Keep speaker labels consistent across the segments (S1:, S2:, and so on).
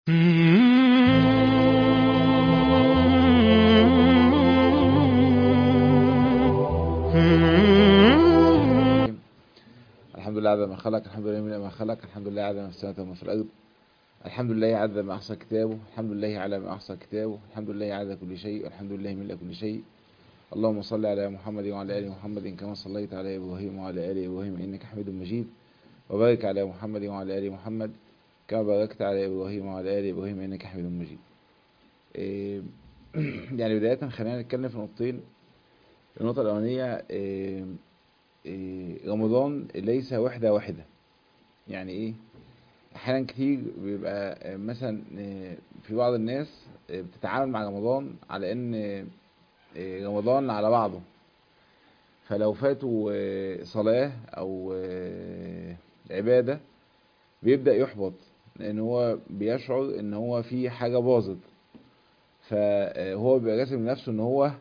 S1: الحمد لله عدد ما خلق الحمد لله من ما خلق الحمد لله عدد ما في السماوات وما في الأرض الحمد لله عدد ما أحصى كتابه الحمد لله على ما أحصى كتابه الحمد لله عدد كل شيء والحمد لله ملء كل شيء اللهم صل على محمد وعلى آل محمد كما صليت على إبراهيم وعلى آل إبراهيم إنك حميد مجيد وبارك على محمد وعلى آل محمد كما باركت على إبراهيم وعلى آل إبراهيم إنك حميد مجيد إيه يعني بداية خلينا نتكلم في نقطتين النقطة الأولانية إيه إيه رمضان ليس وحدة واحدة يعني إيه أحيانا كتير بيبقى مثلا في بعض الناس بتتعامل مع رمضان على إن رمضان على بعضه فلو فاتوا صلاة أو عبادة بيبدأ يحبط لأن هو بيشعر إن هو في حاجة باظت فهو بيبقى راسم لنفسه إن هو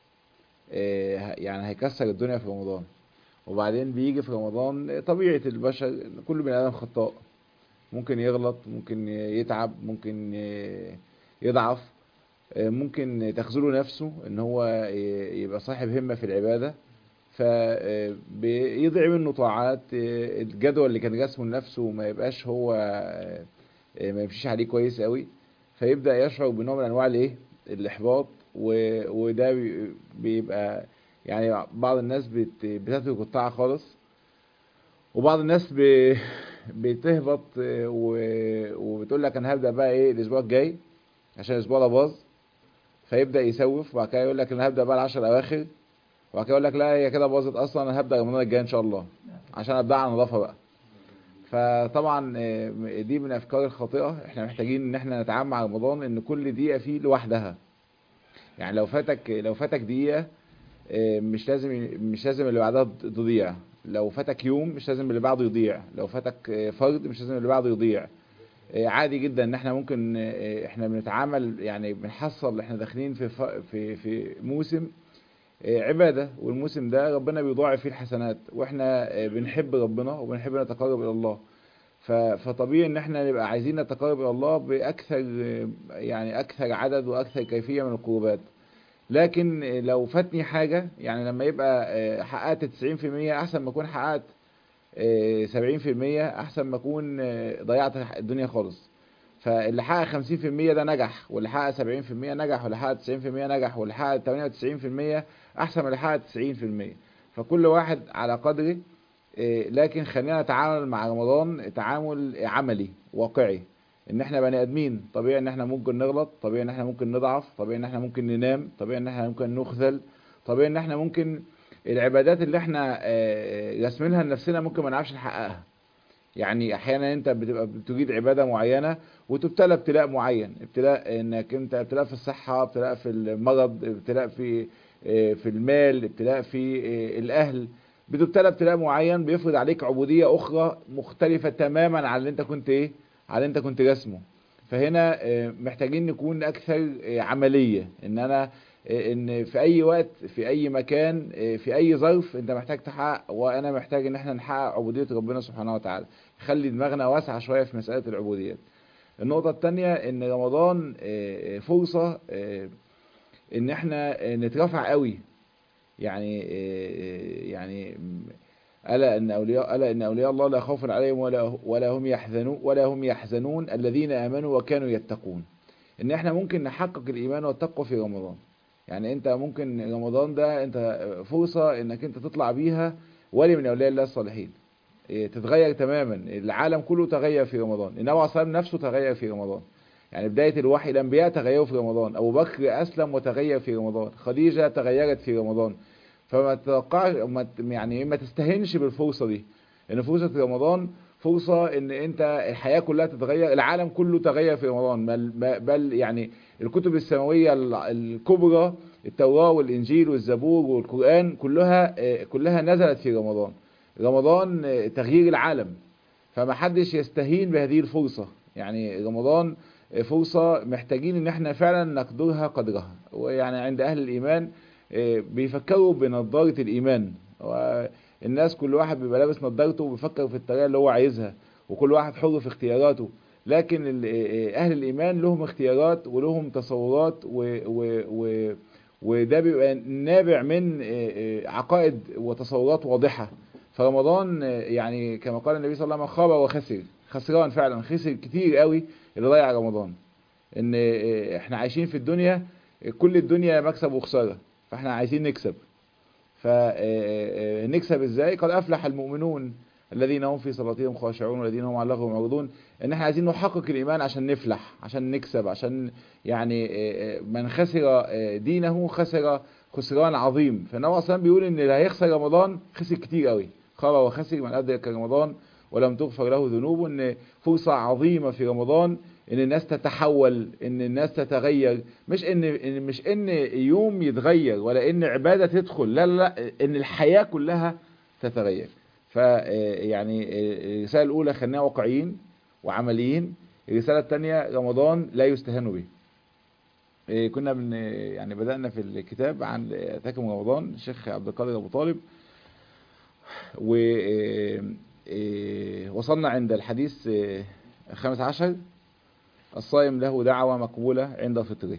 S1: يعني هيكسر الدنيا في رمضان وبعدين بيجي في رمضان طبيعة البشر كل بني آدم خطاء ممكن يغلط ممكن يتعب ممكن يضعف ممكن تخذله نفسه ان هو يبقى صاحب همة في العبادة فبيضيع منه طاعات الجدول اللي كان رسمه لنفسه ما يبقاش هو ما يمشيش عليه كويس قوي فيبدأ يشعر بنوع من انواع الايه الاحباط وده بيبقى يعني بعض الناس بتترك الطاعة خالص وبعض الناس بتهبط وبتقول لك انا هبدأ بقى ايه الاسبوع الجاي عشان الاسبوع ده باظ فيبدأ يسوف وبعد كده يقول لك انا هبدأ بقى العشر اواخر وبعد كده يقول لك لا هي كده باظت اصلا انا هبدأ رمضان الجاي ان شاء الله عشان ابدأ على نظافة بقى فطبعا دي من الافكار الخاطئة احنا محتاجين ان احنا نتعامل مع رمضان ان كل دقيقة فيه لوحدها يعني لو فاتك لو فاتك دقيقة مش لازم مش لازم اللي بعدها تضيع لو فاتك يوم مش لازم اللي بعده يضيع لو فاتك فرد مش لازم اللي بعده يضيع عادي جدا ان احنا ممكن احنا بنتعامل يعني بنحصل احنا داخلين في في في موسم عبادة والموسم ده ربنا بيضاعف فيه الحسنات واحنا بنحب ربنا وبنحب نتقرب الى الله فطبيعي ان احنا نبقى عايزين نتقرب الى الله باكثر يعني اكثر عدد واكثر كيفية من القربات لكن لو فاتني حاجة يعني لما يبقى حققت 90% احسن ما اكون حققت 70% احسن ما اكون ضيعت الدنيا خالص فاللي حقق 50% ده نجح واللي حقق 70% نجح واللي حقق 90% نجح واللي حقق 98% احسن من اللي حقق 90% فكل واحد على قدره لكن خلينا نتعامل مع رمضان تعامل عملي واقعي ان احنا بني ادمين طبيعي ان احنا ممكن نغلط طبيعي ان احنا ممكن نضعف طبيعي ان احنا ممكن ننام طبيعي ان احنا ممكن نخذل طبيعي ان احنا ممكن العبادات اللي احنا رسمينها لنفسنا ممكن ما نعرفش نحققها يعني احيانا انت بتبقى بتجيد عبادة معينة وتبتلى ابتلاء معين ابتلاء انك انت ابتلاء في الصحة ابتلاء في المرض ابتلاء في في المال ابتلاء في الاهل بتبتلى ابتلاء معين بيفرض عليك عبودية اخرى مختلفة تماما عن اللي انت كنت ايه على اللي انت كنت رسمه فهنا محتاجين نكون اكثر عملية ان انا ان في اي وقت في اي مكان في اي ظرف انت محتاج تحقق وانا محتاج ان احنا نحقق عبودية ربنا سبحانه وتعالى خلي دماغنا واسعة شوية في مسألة العبوديات النقطة التانية ان رمضان فرصة ان احنا نترفع قوي يعني يعني ألا إن أولياء ألا إن أولياء الله لا خوف عليهم ولا ولا هم يحزنون ولا هم يحزنون الذين آمنوا وكانوا يتقون إن إحنا ممكن نحقق الإيمان والتقوى في رمضان يعني أنت ممكن رمضان ده أنت فرصة إنك أنت تطلع بيها ولي من أولياء الله الصالحين تتغير تماما العالم كله تغير في رمضان النبي عليه الصلاة نفسه تغير في رمضان يعني بداية الوحي الأنبياء تغيروا في رمضان أبو بكر أسلم وتغير في رمضان خديجة تغيرت في رمضان فما تتوقعش يعني ما تستهنش بالفرصة دي ان فرصة رمضان فرصة ان انت الحياة كلها تتغير العالم كله تغير في رمضان بل, بل يعني الكتب السماوية الكبرى التوراة والانجيل والزبور والقرآن كلها كلها نزلت في رمضان رمضان تغيير العالم فما حدش يستهين بهذه الفرصة يعني رمضان فرصة محتاجين ان احنا فعلا نقدرها قدرها ويعني عند اهل الايمان بيفكروا بنظارة الإيمان الناس كل واحد بيبقى لابس نظارته وبيفكر في الطريقة اللي هو عايزها وكل واحد حر في اختياراته لكن ال- اهل الايمان لهم اختيارات ولهم تصورات و و و وده بيبقى نابع من عقائد وتصورات واضحة فرمضان يعني كما قال النبي صلى الله عليه وسلم خاب وخسر خسران فعلا خسر كتير قوي اللي ضيع رمضان ان احنا عايشين في الدنيا كل الدنيا مكسب وخسارة فاحنا عايزين نكسب فنكسب ازاي قد افلح المؤمنون الذين هم في صلاتهم خاشعون والذين هم على اللغو معرضون ان احنا عايزين نحقق الايمان عشان نفلح عشان نكسب عشان يعني من خسر دينه خسر خسران عظيم فالنبي اصلا بيقول ان اللي هيخسر رمضان خسر كتير قوي خاب وخسر من ادرك رمضان ولم تغفر له ذنوب ان فرصة عظيمة في رمضان ان الناس تتحول ان الناس تتغير مش ان مش ان يوم يتغير ولا ان عبادة تدخل لا لا لا ان الحياة كلها تتغير فيعني الرسالة الاولى خلينا واقعيين وعمليين الرسالة الثانية رمضان لا يستهان به كنا من يعني بدأنا في الكتاب عن تاكم رمضان الشيخ عبد القادر ابو طالب و وصلنا عند الحديث الخامس عشر الصائم له دعوة مقبولة عند فطره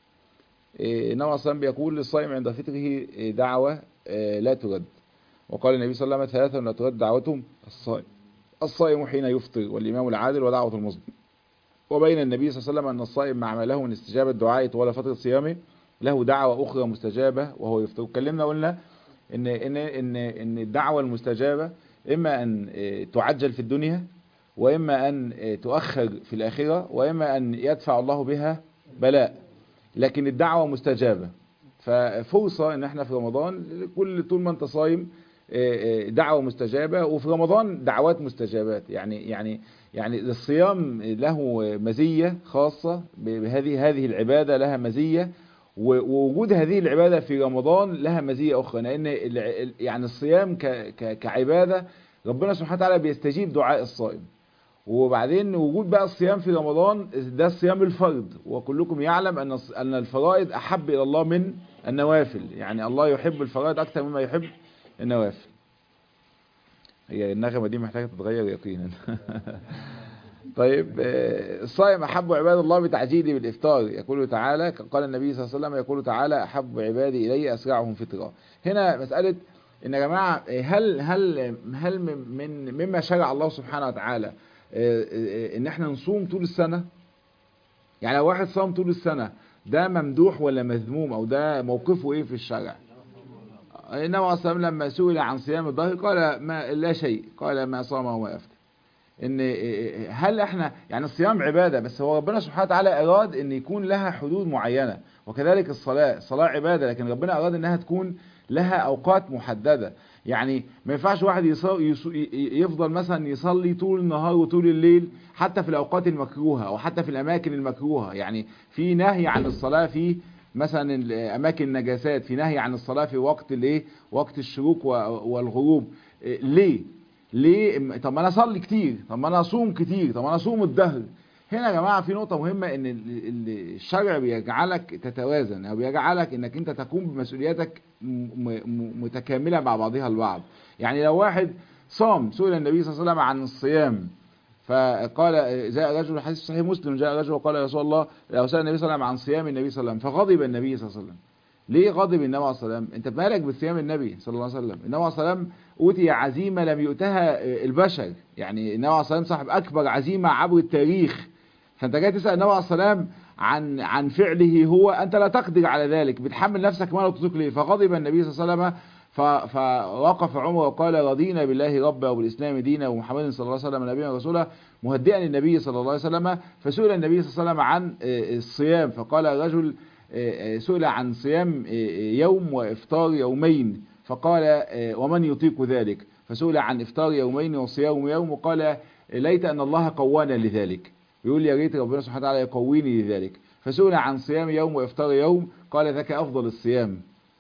S1: النبي صلى الله بيقول للصائم عند فطره دعوة لا ترد وقال النبي صلى الله عليه وسلم ثلاثة لا ترد دعوتهم الصائم الصائم حين يفطر والإمام العادل ودعوة المظلم وبين النبي صلى الله عليه وسلم أن الصائم مع ما له من استجابة دعاء طوال فترة صيامه له دعوة أخرى مستجابة وهو يفطر اتكلمنا قلنا إن إن إن إن الدعوة المستجابة إما أن تعجل في الدنيا وإما أن تؤخر في الآخرة وإما أن يدفع الله بها بلاء لكن الدعوة مستجابة ففرصة ان احنا في رمضان كل طول ما انت صايم دعوة مستجابة وفي رمضان دعوات مستجابات يعني يعني يعني الصيام له مزية خاصة بهذه هذه العبادة لها مزية ووجود هذه العبادة في رمضان لها مزية أخرى لأن يعني الصيام كعبادة ربنا سبحانه وتعالى بيستجيب دعاء الصائم وبعدين وجود بقى الصيام في رمضان ده الصيام الفرض وكلكم يعلم أن أن الفرائض أحب إلى الله من النوافل يعني الله يحب الفرائض أكثر مما يحب النوافل هي النغمة دي محتاجة تتغير يقينا طيب الصائم أحب عباد الله بتعجيله بالإفطار يقول تعالى قال النبي صلى الله عليه وسلم يقول تعالى أحب عبادي إلي أسرعهم فطرا هنا مسألة إن يا جماعة هل هل هل من مما شرع الله سبحانه وتعالى إن احنا نصوم طول السنة يعني لو واحد صام طول السنة ده ممدوح ولا مذموم أو ده موقفه إيه في الشرع النبي عليه الصلاة لما سئل عن صيام الظهر قال ما لا شيء قال ما صام وما أفتى ان هل احنا يعني الصيام عبادة بس هو ربنا سبحانه وتعالى اراد ان يكون لها حدود معينة وكذلك الصلاة الصلاة عبادة لكن ربنا اراد انها تكون لها اوقات محددة يعني ما ينفعش واحد يفضل مثلا يصلي طول النهار وطول الليل حتى في الاوقات المكروهة او حتى في الاماكن المكروهة يعني في نهي عن الصلاة في مثلا اماكن النجاسات في نهي عن الصلاة في وقت الايه وقت الشروق والغروب ليه ليه طب ما انا اصلي كتير طب ما انا اصوم كتير طب ما انا اصوم الدهر هنا يا جماعه في نقطه مهمه ان الشرع بيجعلك تتوازن او بيجعلك انك انت تقوم بمسؤولياتك متكامله مع بعضها البعض يعني لو واحد صام سئل النبي صلى الله عليه وسلم عن الصيام فقال جاء رجل حديث صحيح مسلم جاء رجل وقال يا رسول الله لو سأل النبي صلى الله عليه وسلم عن صيام النبي صلى الله عليه وسلم فغضب النبي صلى الله عليه وسلم ليه غضب النبي عليه الصلاه والسلام انت مالك بصيام النبي صلى الله عليه وسلم النبي عليه الصلاه والسلام اوتي عزيمه لم يؤتها البشر يعني النبي عليه الصلاه والسلام صاحب اكبر عزيمه عبر التاريخ فانت جاي تسال النبي عليه الصلاه والسلام عن عن فعله هو انت لا تقدر على ذلك بتحمل نفسك ما لا تطيق ليه فغضب النبي صلى الله عليه وسلم فوقف عمر وقال رضينا بالله ربا وبالاسلام دينا ومحمد صلى الله عليه وسلم نبيا ورسولا مهدئا النبي صلى الله عليه وسلم فسئل النبي صلى الله عليه وسلم عن الصيام فقال الرجل سئل عن صيام يوم وإفطار يومين فقال ومن يطيق ذلك فسئل عن إفطار يومين وصيام يوم وقال ليت أن الله قوانا لذلك يقول يا ريت ربنا سبحانه وتعالى يقويني لذلك فسئل عن صيام يوم وإفطار يوم قال ذاك أفضل الصيام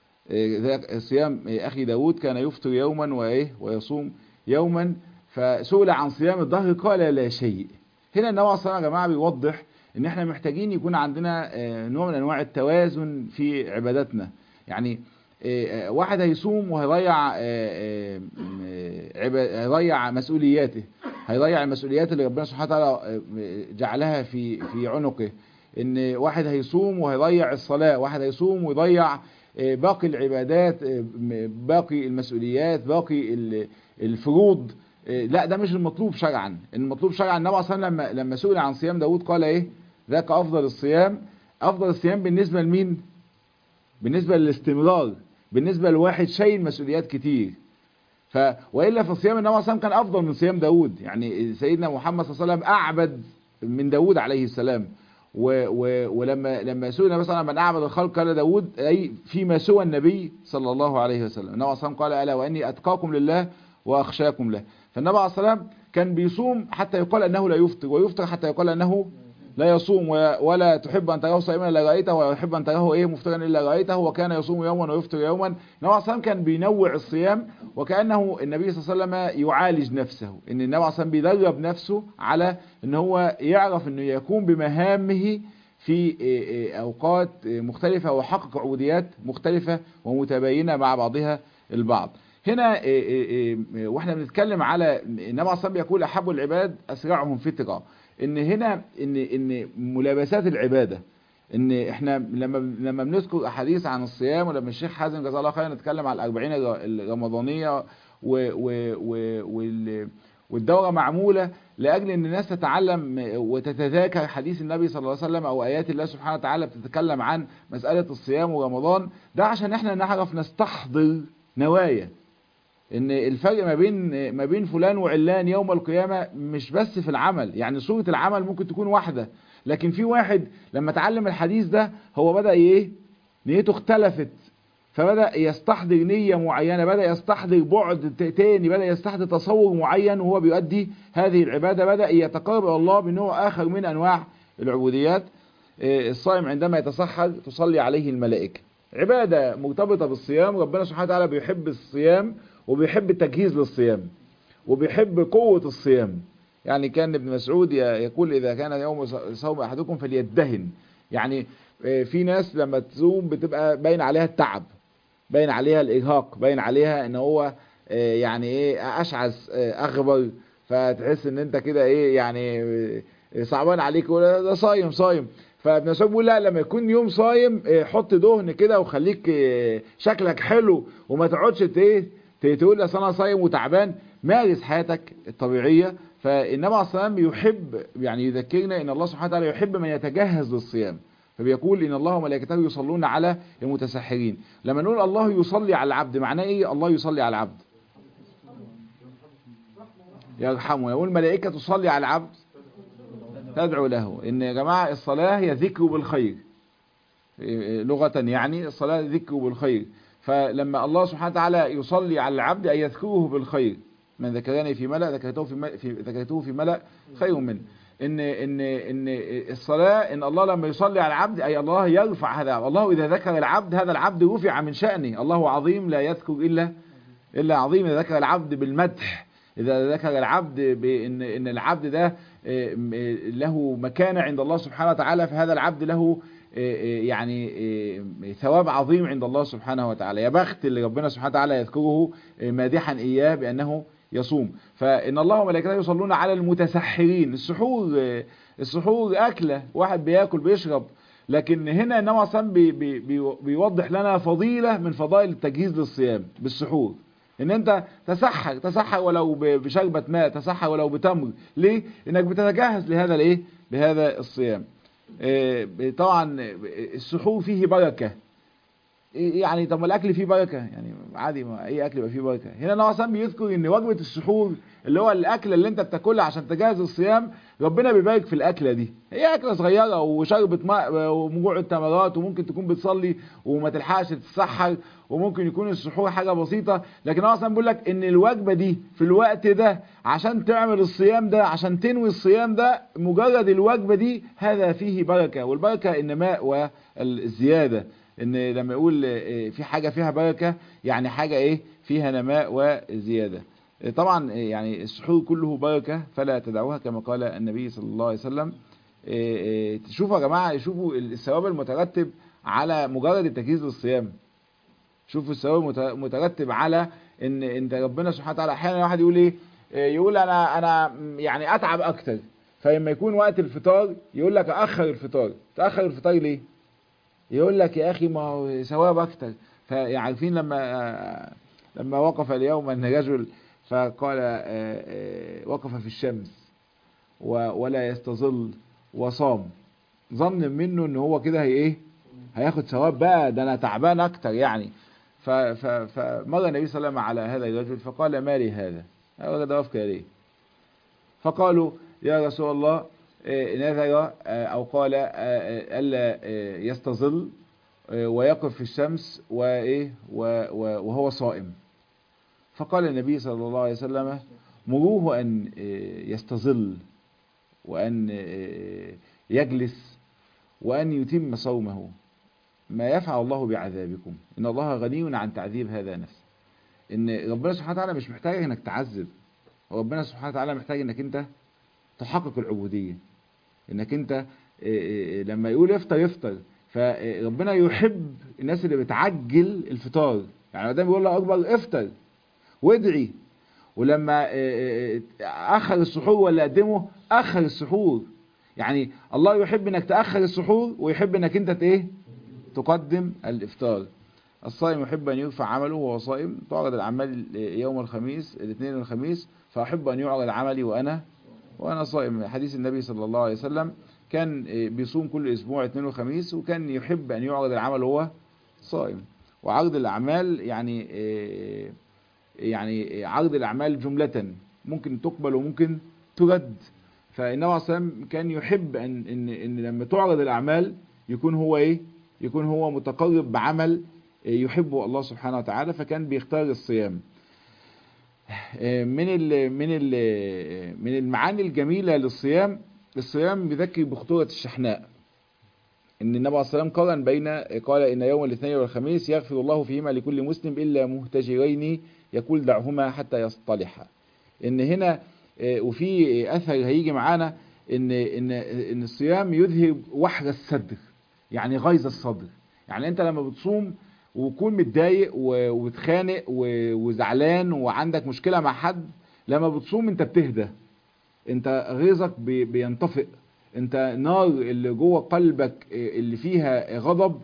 S1: ذاك صيام أخي داود كان يفطر يوما وإيه ويصوم يوما فسئل عن صيام الظهر قال لا شيء هنا النبي صلى الله عليه وسلم يا جماعة بيوضح ان احنا محتاجين يكون عندنا نوع من انواع التوازن في عباداتنا يعني واحد هيصوم وهيضيع هيضيع مسؤولياته هيضيع المسؤوليات اللي ربنا سبحانه وتعالى جعلها في في عنقه ان واحد هيصوم وهيضيع الصلاة واحد هيصوم ويضيع باقي العبادات باقي المسؤوليات باقي الفروض لا ده مش المطلوب شرعا المطلوب شرعا النبي صلى الله عليه وسلم لما لما سئل عن صيام داوود قال ايه ذاك افضل الصيام افضل الصيام بالنسبه لمين بالنسبه للاستمرار بالنسبه لواحد شايل مسؤوليات كتير ف والا فصيام النبي صلى الله عليه وسلم كان افضل من صيام داوود يعني سيدنا محمد صلى الله عليه وسلم اعبد من داوود عليه السلام و و ولما لما سئل مثلا من اعبد الخلق قال داوود اي فيما سوى النبي صلى الله عليه وسلم النبي صلى الله عليه وسلم قال الا واني اتقاكم لله واخشاكم له فالنبي عليه الصلاه والسلام كان بيصوم حتى يقال انه لا يفطر ويفطر حتى يقال انه لا يصوم ولا تحب ان تراه صائما الا رايته ولا يحب ان تراه ايه مفطرا الا رايته وكان يصوم يوما ويفطر يوما النبي عليه الصلاه والسلام كان بينوع الصيام وكانه النبي صلى الله عليه وسلم يعالج نفسه ان النبي عليه الصلاه والسلام بيدرب نفسه على ان هو يعرف انه يقوم بمهامه في اوقات مختلفه ويحقق عبوديات مختلفه ومتباينه مع بعضها البعض هنا واحنا بنتكلم على النبي عليه الصلاه والسلام بيقول احب العباد اسرعهم فترة ان هنا ان ان ملابسات العباده ان احنا لما لما بنذكر احاديث عن الصيام ولما الشيخ حازم جزاه الله خيرا نتكلم على الأربعين الرمضانيه و و و والدوره معموله لاجل ان الناس تتعلم وتتذاكر حديث النبي صلى الله عليه وسلم او ايات الله سبحانه وتعالى بتتكلم عن مساله الصيام ورمضان ده عشان احنا نعرف نستحضر نوايا ان الفرق ما بين ما بين فلان وعلان يوم القيامة مش بس في العمل يعني صورة العمل ممكن تكون واحدة لكن في واحد لما اتعلم الحديث ده هو بدأ ايه نيته اختلفت فبدأ يستحضر نية معينة بدأ يستحضر بعد تاني بدأ يستحضر تصور معين وهو بيؤدي هذه العبادة بدأ يتقرب إلى الله بنوع آخر من أنواع العبوديات الصائم عندما يتسحر تصلي عليه الملائكة عبادة مرتبطة بالصيام ربنا سبحانه وتعالى بيحب الصيام وبيحب التجهيز للصيام وبيحب قوة الصيام يعني كان ابن مسعود يقول إذا كان يوم صوم أحدكم فليدهن يعني في ناس لما تصوم بتبقى باين عليها التعب باين عليها الإرهاق باين عليها ان هو يعني ايه أشعث أغبر فتحس ان انت كده ايه يعني صعبان عليك ده صايم صايم فابن مسعود بيقول لا لما يكون يوم صايم حط دهن كده وخليك شكلك حلو وما تقعدش ايه تقول اصل انا صايم وتعبان مارس حياتك الطبيعيه فالنبي عليه الصلاه والسلام يحب يعني يذكرنا ان الله سبحانه وتعالى يحب من يتجهز للصيام فبيقول ان الله وملائكته يصلون على المتسحرين لما نقول الله يصلي على العبد معناه ايه الله يصلي على العبد يرحمه يقول الملائكه تصلي على العبد تدعو له ان يا جماعه الصلاه هي ذكر بالخير لغه يعني الصلاه ذكر بالخير فلما الله سبحانه وتعالى يصلي على العبد أن يذكره بالخير من ذكرني في ملأ ذكرته في, في ذكرته في ملأ خير منه إن إن إن الصلاة إن الله لما يصلي على العبد أي الله يرفع هذا الله إذا ذكر العبد هذا العبد رفع من شأنه الله عظيم لا يذكر إلا إلا عظيم إذا ذكر العبد بالمدح إذا ذكر العبد بأن إن العبد ده له مكانة عند الله سبحانه وتعالى فهذا العبد له يعني ثواب عظيم عند الله سبحانه وتعالى يا بخت اللي ربنا سبحانه وتعالى يذكره مادحا إياه بأنه يصوم فإن الله وملائكته يصلون على المتسحرين السحور السحور أكلة واحد بياكل بيشرب لكن هنا النبي صلى بي بي بي بيوضح لنا فضيلة من فضائل التجهيز للصيام بالسحور ان انت تسحر تسحر ولو بشربة ماء تسحر ولو بتمر ليه انك بتتجهز لهذا الايه لهذا الصيام طبعا السحور فيه بركة يعني طب ما الاكل فيه بركة يعني عادي ما اي اكل يبقى فيه بركة هنا النبي صلى بيذكر ان وجبة السحور اللي هو الاكله اللي انت بتاكلها عشان تجهز الصيام ربنا بيبارك في الاكله دي هي اكله صغيره وشربة ماء ومجوع التمرات وممكن تكون بتصلي وما تلحقش تتسحر وممكن يكون السحور حاجه بسيطه لكن هو اصلا بيقول لك ان الوجبه دي في الوقت ده عشان تعمل الصيام ده عشان تنوي الصيام ده مجرد الوجبه دي هذا فيه بركه والبركه النماء والزياده ان لما يقول في حاجه فيها بركه يعني حاجه ايه فيها نماء وزياده طبعا يعني السحور كله بركة فلا تدعوها كما قال النبي صلى الله عليه وسلم شوفوا يا جماعة شوفوا الثواب المترتب على مجرد التجهيز للصيام شوفوا الثواب المترتب على ان انت ربنا سبحانه وتعالى احيانا واحد يقول ايه آه، يقول انا انا يعني اتعب اكتر فلما يكون وقت الفطار يقول لك اخر الفطار تاخر الفطار ليه يقول لك يا اخي ما هو ثواب اكتر فعارفين لما آه، لما وقف اليوم ان رجل فقال آه، آه، وقف في الشمس و- ولا يستظل وصام ظن منه ان هو كده هي ايه هياخد ثواب بقى ده انا تعبان اكتر يعني ف- ف- فمر النبي صلى الله عليه وسلم على هذا الرجل فقال ما لي هذا هذا ده وقف ليه فقالوا يا رسول الله آه، نذر آه، او قال آه، آه، الا آه، يستظل آه، ويقف في الشمس وايه و- و- وهو صائم فقال النبي صلى الله عليه وسلم مروه ان آه، يستظل وان آه، يجلس وان يتم صومه ما يفعل الله بعذابكم ان الله غني عن تعذيب هذا نفسه ان ربنا سبحانه وتعالى مش محتاج انك تعذب ربنا سبحانه وتعالى محتاج انك انت تحقق العبودية انك انت آه، آه، لما يقول افطر يفطر فربنا يحب الناس اللي بتعجل الفطار يعني قدام بيقول له اكبر افطر وادعي ولما آه، آه، اخر السحور ولا قدمه اخر السحور يعني الله يحب انك تاخر السحور ويحب انك انت ت- ايه تقدم الافطار الصائم يحب ان يرفع عمله وهو صائم تعرض الاعمال يوم الخميس الاثنين والخميس فاحب ان يعرض عملي وانا وانا صائم حديث النبي صلى الله عليه وسلم كان بيصوم كل اسبوع اثنين وخميس وكان يحب ان يعرض العمل وهو صائم وعرض الاعمال يعني يعني عرض الاعمال جملة ممكن تقبل وممكن ترد فالنبي عليه الصلاه والسلام كان يحب ان ان ان لما تعرض الاعمال يكون هو ايه يكون هو متقرب بعمل يحبه الله سبحانه وتعالى فكان بيختار الصيام من ال من ال من المعاني الجميلة للصيام الصيام بيذكر بخطورة الشحناء ان النبي عليه الصلاه والسلام قارن بين قال ان يوم الاثنين والخميس يغفر الله فيهما لكل مسلم الا مهتجرين يقول دعهما حتى يصطلحا ان هنا وفي اثر هيجي معانا ان ان ان الصيام يذهب وحر الصدر يعني غيظ الصدر يعني انت لما بتصوم وتكون متضايق وبتخانق وزعلان وعندك مشكله مع حد لما بتصوم انت بتهدى انت غيظك بينطفئ انت نار اللي جوه قلبك اللي فيها غضب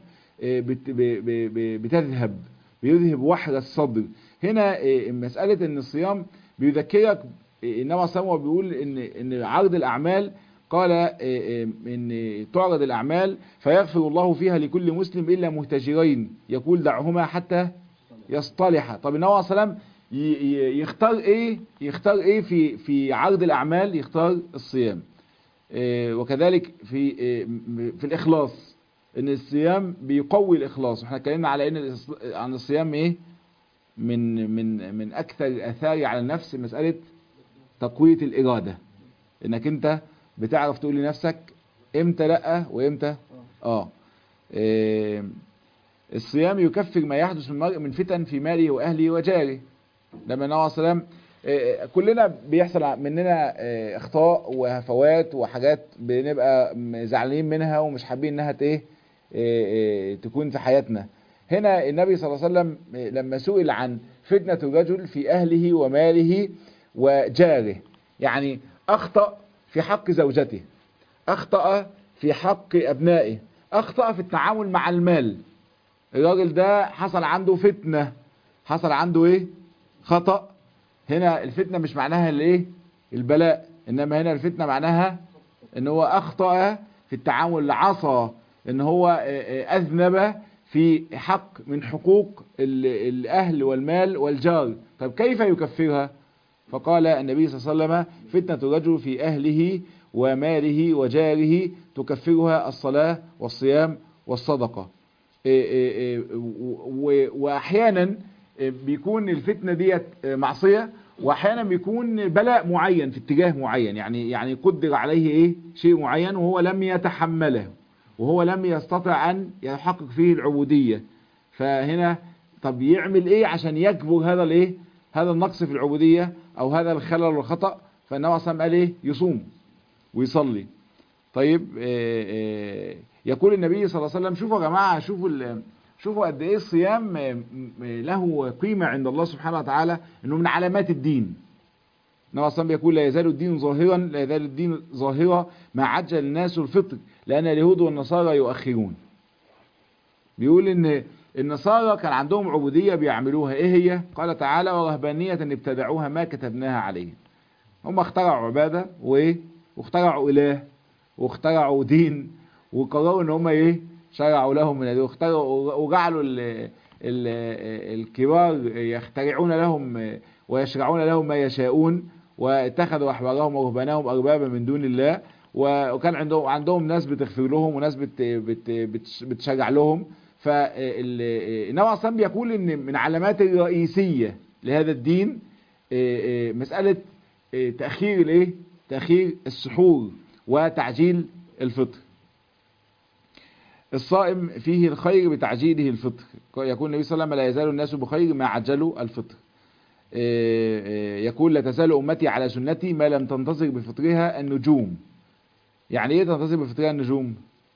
S1: بتذهب بيذهب وحر الصدر هنا مسألة ان الصيام بيذكرك انما صلى بيقول ان ان عرض الاعمال قال ان تعرض الاعمال فيغفر الله فيها لكل مسلم الا مهتجرين يقول دعهما حتى يصطلحا طب النبي عليه الصلاه يختار ايه يختار ايه في في عرض الاعمال يختار الصيام وكذلك في في الاخلاص ان الصيام بيقوي الاخلاص احنا اتكلمنا على ان عن الصيام ايه من من من اكثر اثاره على النفس مساله تقويه الاراده انك انت بتعرف تقول لنفسك امتى لا وامتى اه إيه الصيام يكفر ما يحدث من المرء من فتن في ماله واهله وجاره لما النبي عليه الصلاه إيه كلنا بيحصل مننا إيه اخطاء وهفوات وحاجات بنبقى زعلانين منها ومش حابين انها ايه تكون في حياتنا هنا النبي صلى الله عليه وسلم لما سئل عن فتنة الرجل في أهله وماله وجاره يعني أخطأ في حق زوجته أخطأ في حق أبنائه أخطأ في التعامل مع المال الراجل ده حصل عنده فتنة حصل عنده ايه خطأ هنا الفتنة مش معناها الايه البلاء انما هنا الفتنة معناها ان هو اخطأ في التعامل عصى ان هو اذنب في حق من حقوق الاهل والمال والجار طيب كيف يكفرها فقال النبي صلى الله عليه وسلم فتنة الرجل في اهله وماله وجاره تكفرها الصلاة والصيام والصدقة واحيانا بيكون الفتنة ديت معصية واحيانا بيكون بلاء معين في اتجاه معين يعني يعني قدر عليه ايه شيء معين وهو لم يتحمله وهو لم يستطع ان يحقق فيه العبودية فهنا طب يعمل ايه عشان يكبر هذا الايه هذا النقص في العبودية او هذا الخلل والخطأ فالنبي صلى الله عليه وسلم قال ايه يصوم ويصلي طيب آآ آآ يقول النبي صلى الله عليه وسلم شوفوا يا جماعة شوفوا شوفوا قد ايه الصيام له قيمة عند الله سبحانه وتعالى انه من علامات الدين النبي اصلا بيقول لا يزال الدين ظاهرا لا يزال الدين ظاهرا ما عجل الناس الفطر لان اليهود والنصارى يؤخرون بيقول ان النصارى كان عندهم عبودية بيعملوها ايه هي قال تعالى ورهبانية ابتدعوها ما كتبناها عليهم هم اخترعوا عبادة وايه واخترعوا اله واخترعوا دين وقرروا ان هم ايه شرعوا لهم من هذه واخترعوا وجعلوا ال ال الكبار يخترعون لهم ويشرعون لهم ما يشاءون واتخذوا احبارهم ورهبانهم اربابا من دون الله وكان عندهم عندهم ناس بتغفر لهم وناس بت بت بت بتشرع لهم فالنبي اصلا بيقول ان من علامات الرئيسيه لهذا الدين مساله تاخير الايه تاخير السحور وتعجيل الفطر الصائم فيه الخير بتعجيله الفطر يقول النبي صلى الله عليه وسلم لا يزال الناس بخير ما عجلوا الفطر يقول لا تزال امتي على سنتي ما لم تنتصر بفطرها النجوم يعني ايه تنتصر بفطرها النجوم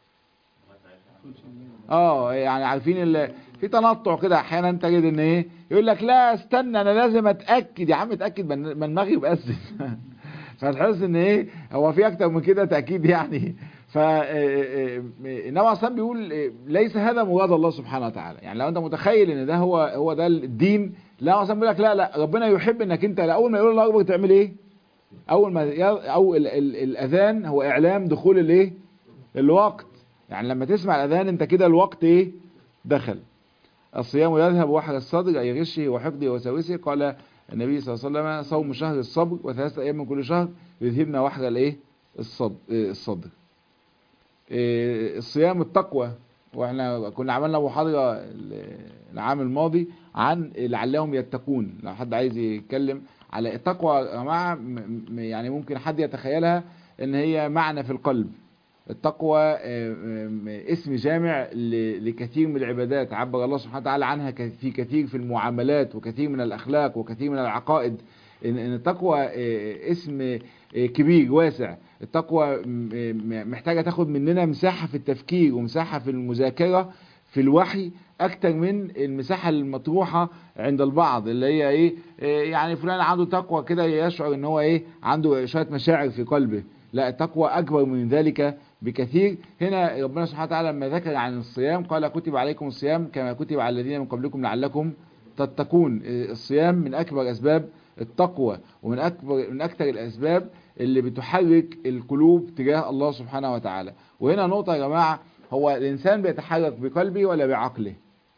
S1: اه يعني عارفين ال... في تنطع كده احيانا تجد ان ايه يقول لك لا استنى انا لازم اتاكد يا عم اتاكد من من المغرب اذن فتحس ان ايه هو في اكتر من كده تاكيد يعني ف انما اصلا بيقول ليس هذا مراد الله سبحانه وتعالى يعني لو انت متخيل ان ده هو هو ده الدين لا اصلا بيقول لك لا لا ربنا يحب انك انت اول ما يقول الله اكبر تعمل ايه اول ما او ال ال الاذان هو اعلام دخول الايه الوقت يعني لما تسمع الاذان انت كده الوقت ايه دخل الصيام يذهب وحر الصدر اي غشه وحقده وساوسه قال النبي صلى الله عليه وسلم صوم شهر الصبر وثلاثه ايام من كل شهر يذهبنا وحر الايه الصدر الصدر الصيام التقوى واحنا كنا عملنا محاضره العام الماضي عن لعلهم يتقون لو حد عايز يتكلم على التقوى يا جماعه يعني ممكن حد يتخيلها ان هي معنى في القلب التقوى اسم جامع لكثير من العبادات عبر الله سبحانه وتعالى عنها في كثير في المعاملات وكثير من الأخلاق وكثير من العقائد إن التقوى اسم كبير واسع التقوى محتاجة تاخد مننا مساحة في التفكير ومساحة في المذاكرة في الوحي اكتر من المساحة المطروحة عند البعض اللي هي ايه يعني فلان عنده تقوى كده يشعر ان هو ايه عنده شوية مشاعر في قلبه لا التقوى اكبر من ذلك بكثير هنا ربنا سبحانه وتعالى لما ذكر عن الصيام قال كتب عليكم الصيام كما كتب على الذين من قبلكم لعلكم تتقون الصيام من اكبر اسباب التقوى ومن اكبر من اكثر الاسباب اللي بتحرك القلوب تجاه الله سبحانه وتعالى وهنا نقطة يا جماعة هو الانسان بيتحرك بقلبه ولا بعقله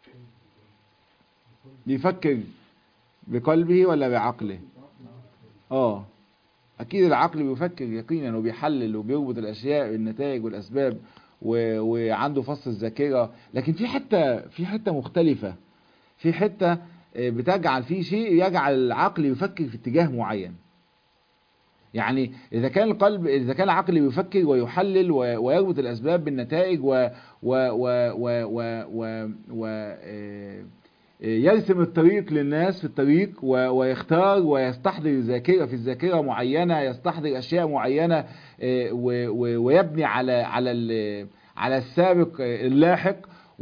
S1: بيفكر بقلبه ولا بعقله اه اكيد العقل بيفكر يقينا وبيحلل وبيربط الاشياء بالنتائج والاسباب و... وعنده فصل الذاكره لكن في حته في حته مختلفه في حته بتجعل في شيء يجعل العقل يفكر في اتجاه معين يعني اذا كان القلب اذا كان العقل بيفكر ويحلل و... ويربط الاسباب بالنتائج و و و و و, و... و... يرسم الطريق للناس في الطريق ويختار ويستحضر ذاكرة في الذاكرة معينة يستحضر أشياء معينة ويبني على على على السابق اللاحق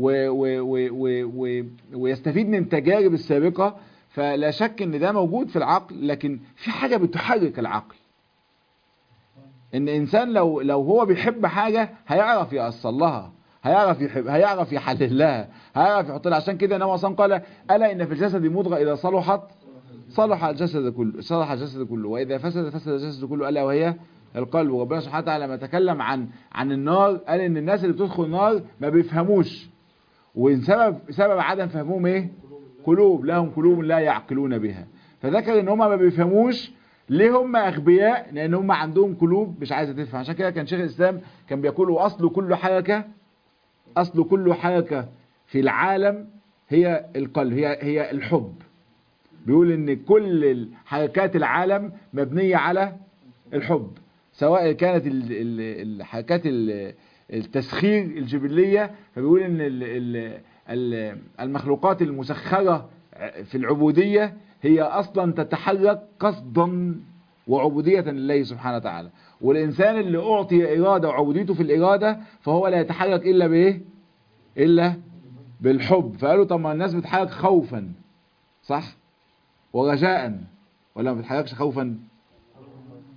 S1: ويستفيد من التجارب السابقة فلا شك ان ده موجود في العقل لكن في حاجة بتحرك العقل ان انسان لو لو هو بيحب حاجة هيعرف يأصل لها هيعرف يحب هيعرف يحلل لها هيعرف يحط لها عشان كده النبي صلى قال الا ان في الجسد مضغه اذا صلحت صلح الجسد كله صلح الجسد كله واذا فسد فسد الجسد كله الا وهي القلب وربنا سبحانه وتعالى لما تكلم عن عن النار قال ان الناس اللي بتدخل النار ما بيفهموش وسبب سبب عدم فهمهم ايه قلوب لهم قلوب لا يعقلون بها فذكر ان هم ما بيفهموش ليه هم اغبياء لان هم عندهم قلوب مش عايزه تفهم عشان كده كان شيخ الاسلام كان بيقول واصل كل حركه أصل كل حركة في العالم هي القلب هي هي الحب بيقول ان كل حركات العالم مبنية على الحب سواء كانت الحركات التسخير الجبلية فبيقول ان المخلوقات المسخرة في العبودية هي اصلا تتحرك قصدا وعبودية لله سبحانه وتعالى والإنسان اللي أعطي إرادة وعبوديته في الإرادة فهو لا يتحرك إلا بإيه إلا بالحب فقالوا طب ما الناس بتحرك خوفا صح ورجاء ولا ما بتحركش خوفا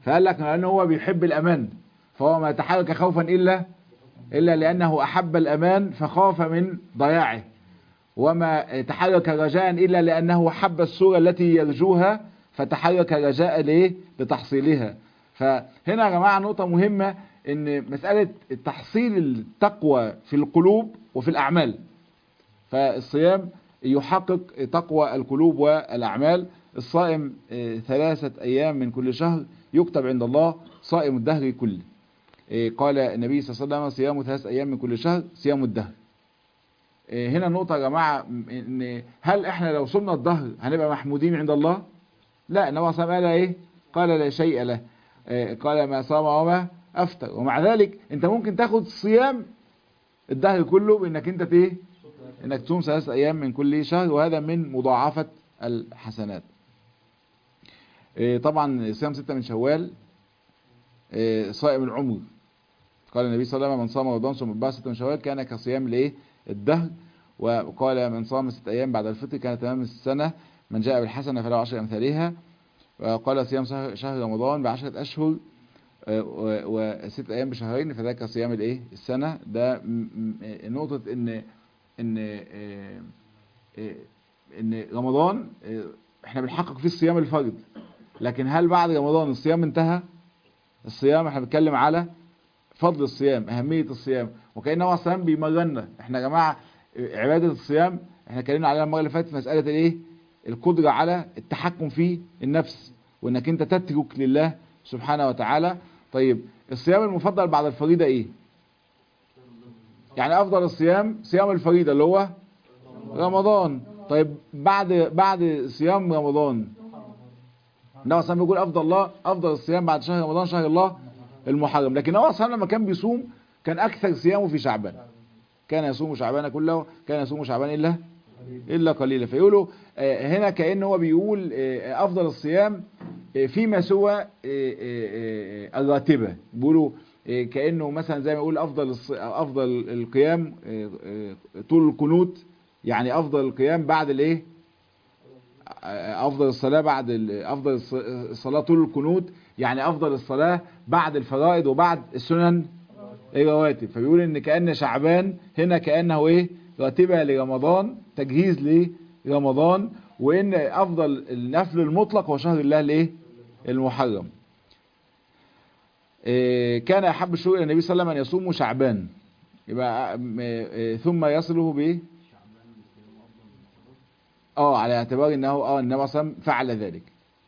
S1: فقال لك لانه هو بيحب الامان فهو ما تحرك خوفا الا الا لانه احب الامان فخاف من ضياعه وما تحرك رجاء الا لانه حب الصوره التي يرجوها فتحرك رجاء ليه لتحصيلها فهنا يا جماعه نقطه مهمه ان مساله تحصيل التقوى في القلوب وفي الاعمال فالصيام يحقق تقوى القلوب والاعمال الصائم ثلاثة أيام من كل شهر يكتب عند الله صائم الدهر كله قال النبي صلى الله عليه وسلم صيام ثلاثة أيام من كل شهر صيام الدهر هنا النقطة يا جماعة إن هل إحنا لو صمنا الدهر هنبقى محمودين عند الله لا النبي صلى الله عليه وسلم قال إيه قال لا شيء له قال ما صام وما أفطر ومع ذلك أنت ممكن تاخد صيام الدهر كله بإنك أنت إيه إنك تصوم ثلاثة أيام من كل شهر وهذا من مضاعفة الحسنات طبعا صيام ستة من شوال صائم العمر قال النبي صلى الله عليه وسلم من صام رمضان ثم بعد ستة من شوال كان كصيام الايه الدهر وقال من صام ست ايام بعد الفطر كان تمام السنة من جاء بالحسنة فله عشر امثالها وقال صيام شهر رمضان بعشرة اشهر وست ايام بشهرين فذاك صيام الايه السنة ده نقطة ان ان ان رمضان احنا بنحقق فيه الصيام الفرض لكن هل بعد رمضان الصيام انتهى الصيام احنا بنتكلم على فضل الصيام اهمية الصيام وكأن هو الصيام بيمرنا احنا يا جماعة عبادة الصيام احنا اتكلمنا عليها المرة اللي فاتت في مسألة الايه القدرة على التحكم في النفس وانك انت تترك لله سبحانه وتعالى طيب الصيام المفضل بعد الفريضة ايه يعني افضل الصيام صيام الفريضة اللي هو رمضان طيب بعد بعد صيام رمضان النبي صلى بيقول افضل الله افضل الصيام بعد شهر رمضان شهر الله المحرم لكن هو صلى لما كان بيصوم كان اكثر صيامه في شعبان كان يصوم شعبان كله كان يصوم شعبان الا الا قليلا فيقولوا هنا كأن هو بيقول افضل الصيام فيما سوى الراتبة بيقولوا كأنه مثلا زي ما يقول افضل افضل القيام طول القنوت يعني افضل القيام بعد الايه افضل الصلاة بعد افضل الصلاة طول القنوت يعني افضل الصلاة بعد الفرائض وبعد السنن الرواتب فبيقول ان كأن شعبان هنا كأنه ايه راتبة لرمضان تجهيز لرمضان وان افضل النفل المطلق هو شهر الله الايه المحرم إيه كان احب الشهور الى النبي صلى الله عليه وسلم ان يصوم شعبان يبقى إيه ثم يصله بايه اه على اعتبار انه اه النبي صلى الله عليه وسلم فعل ذلك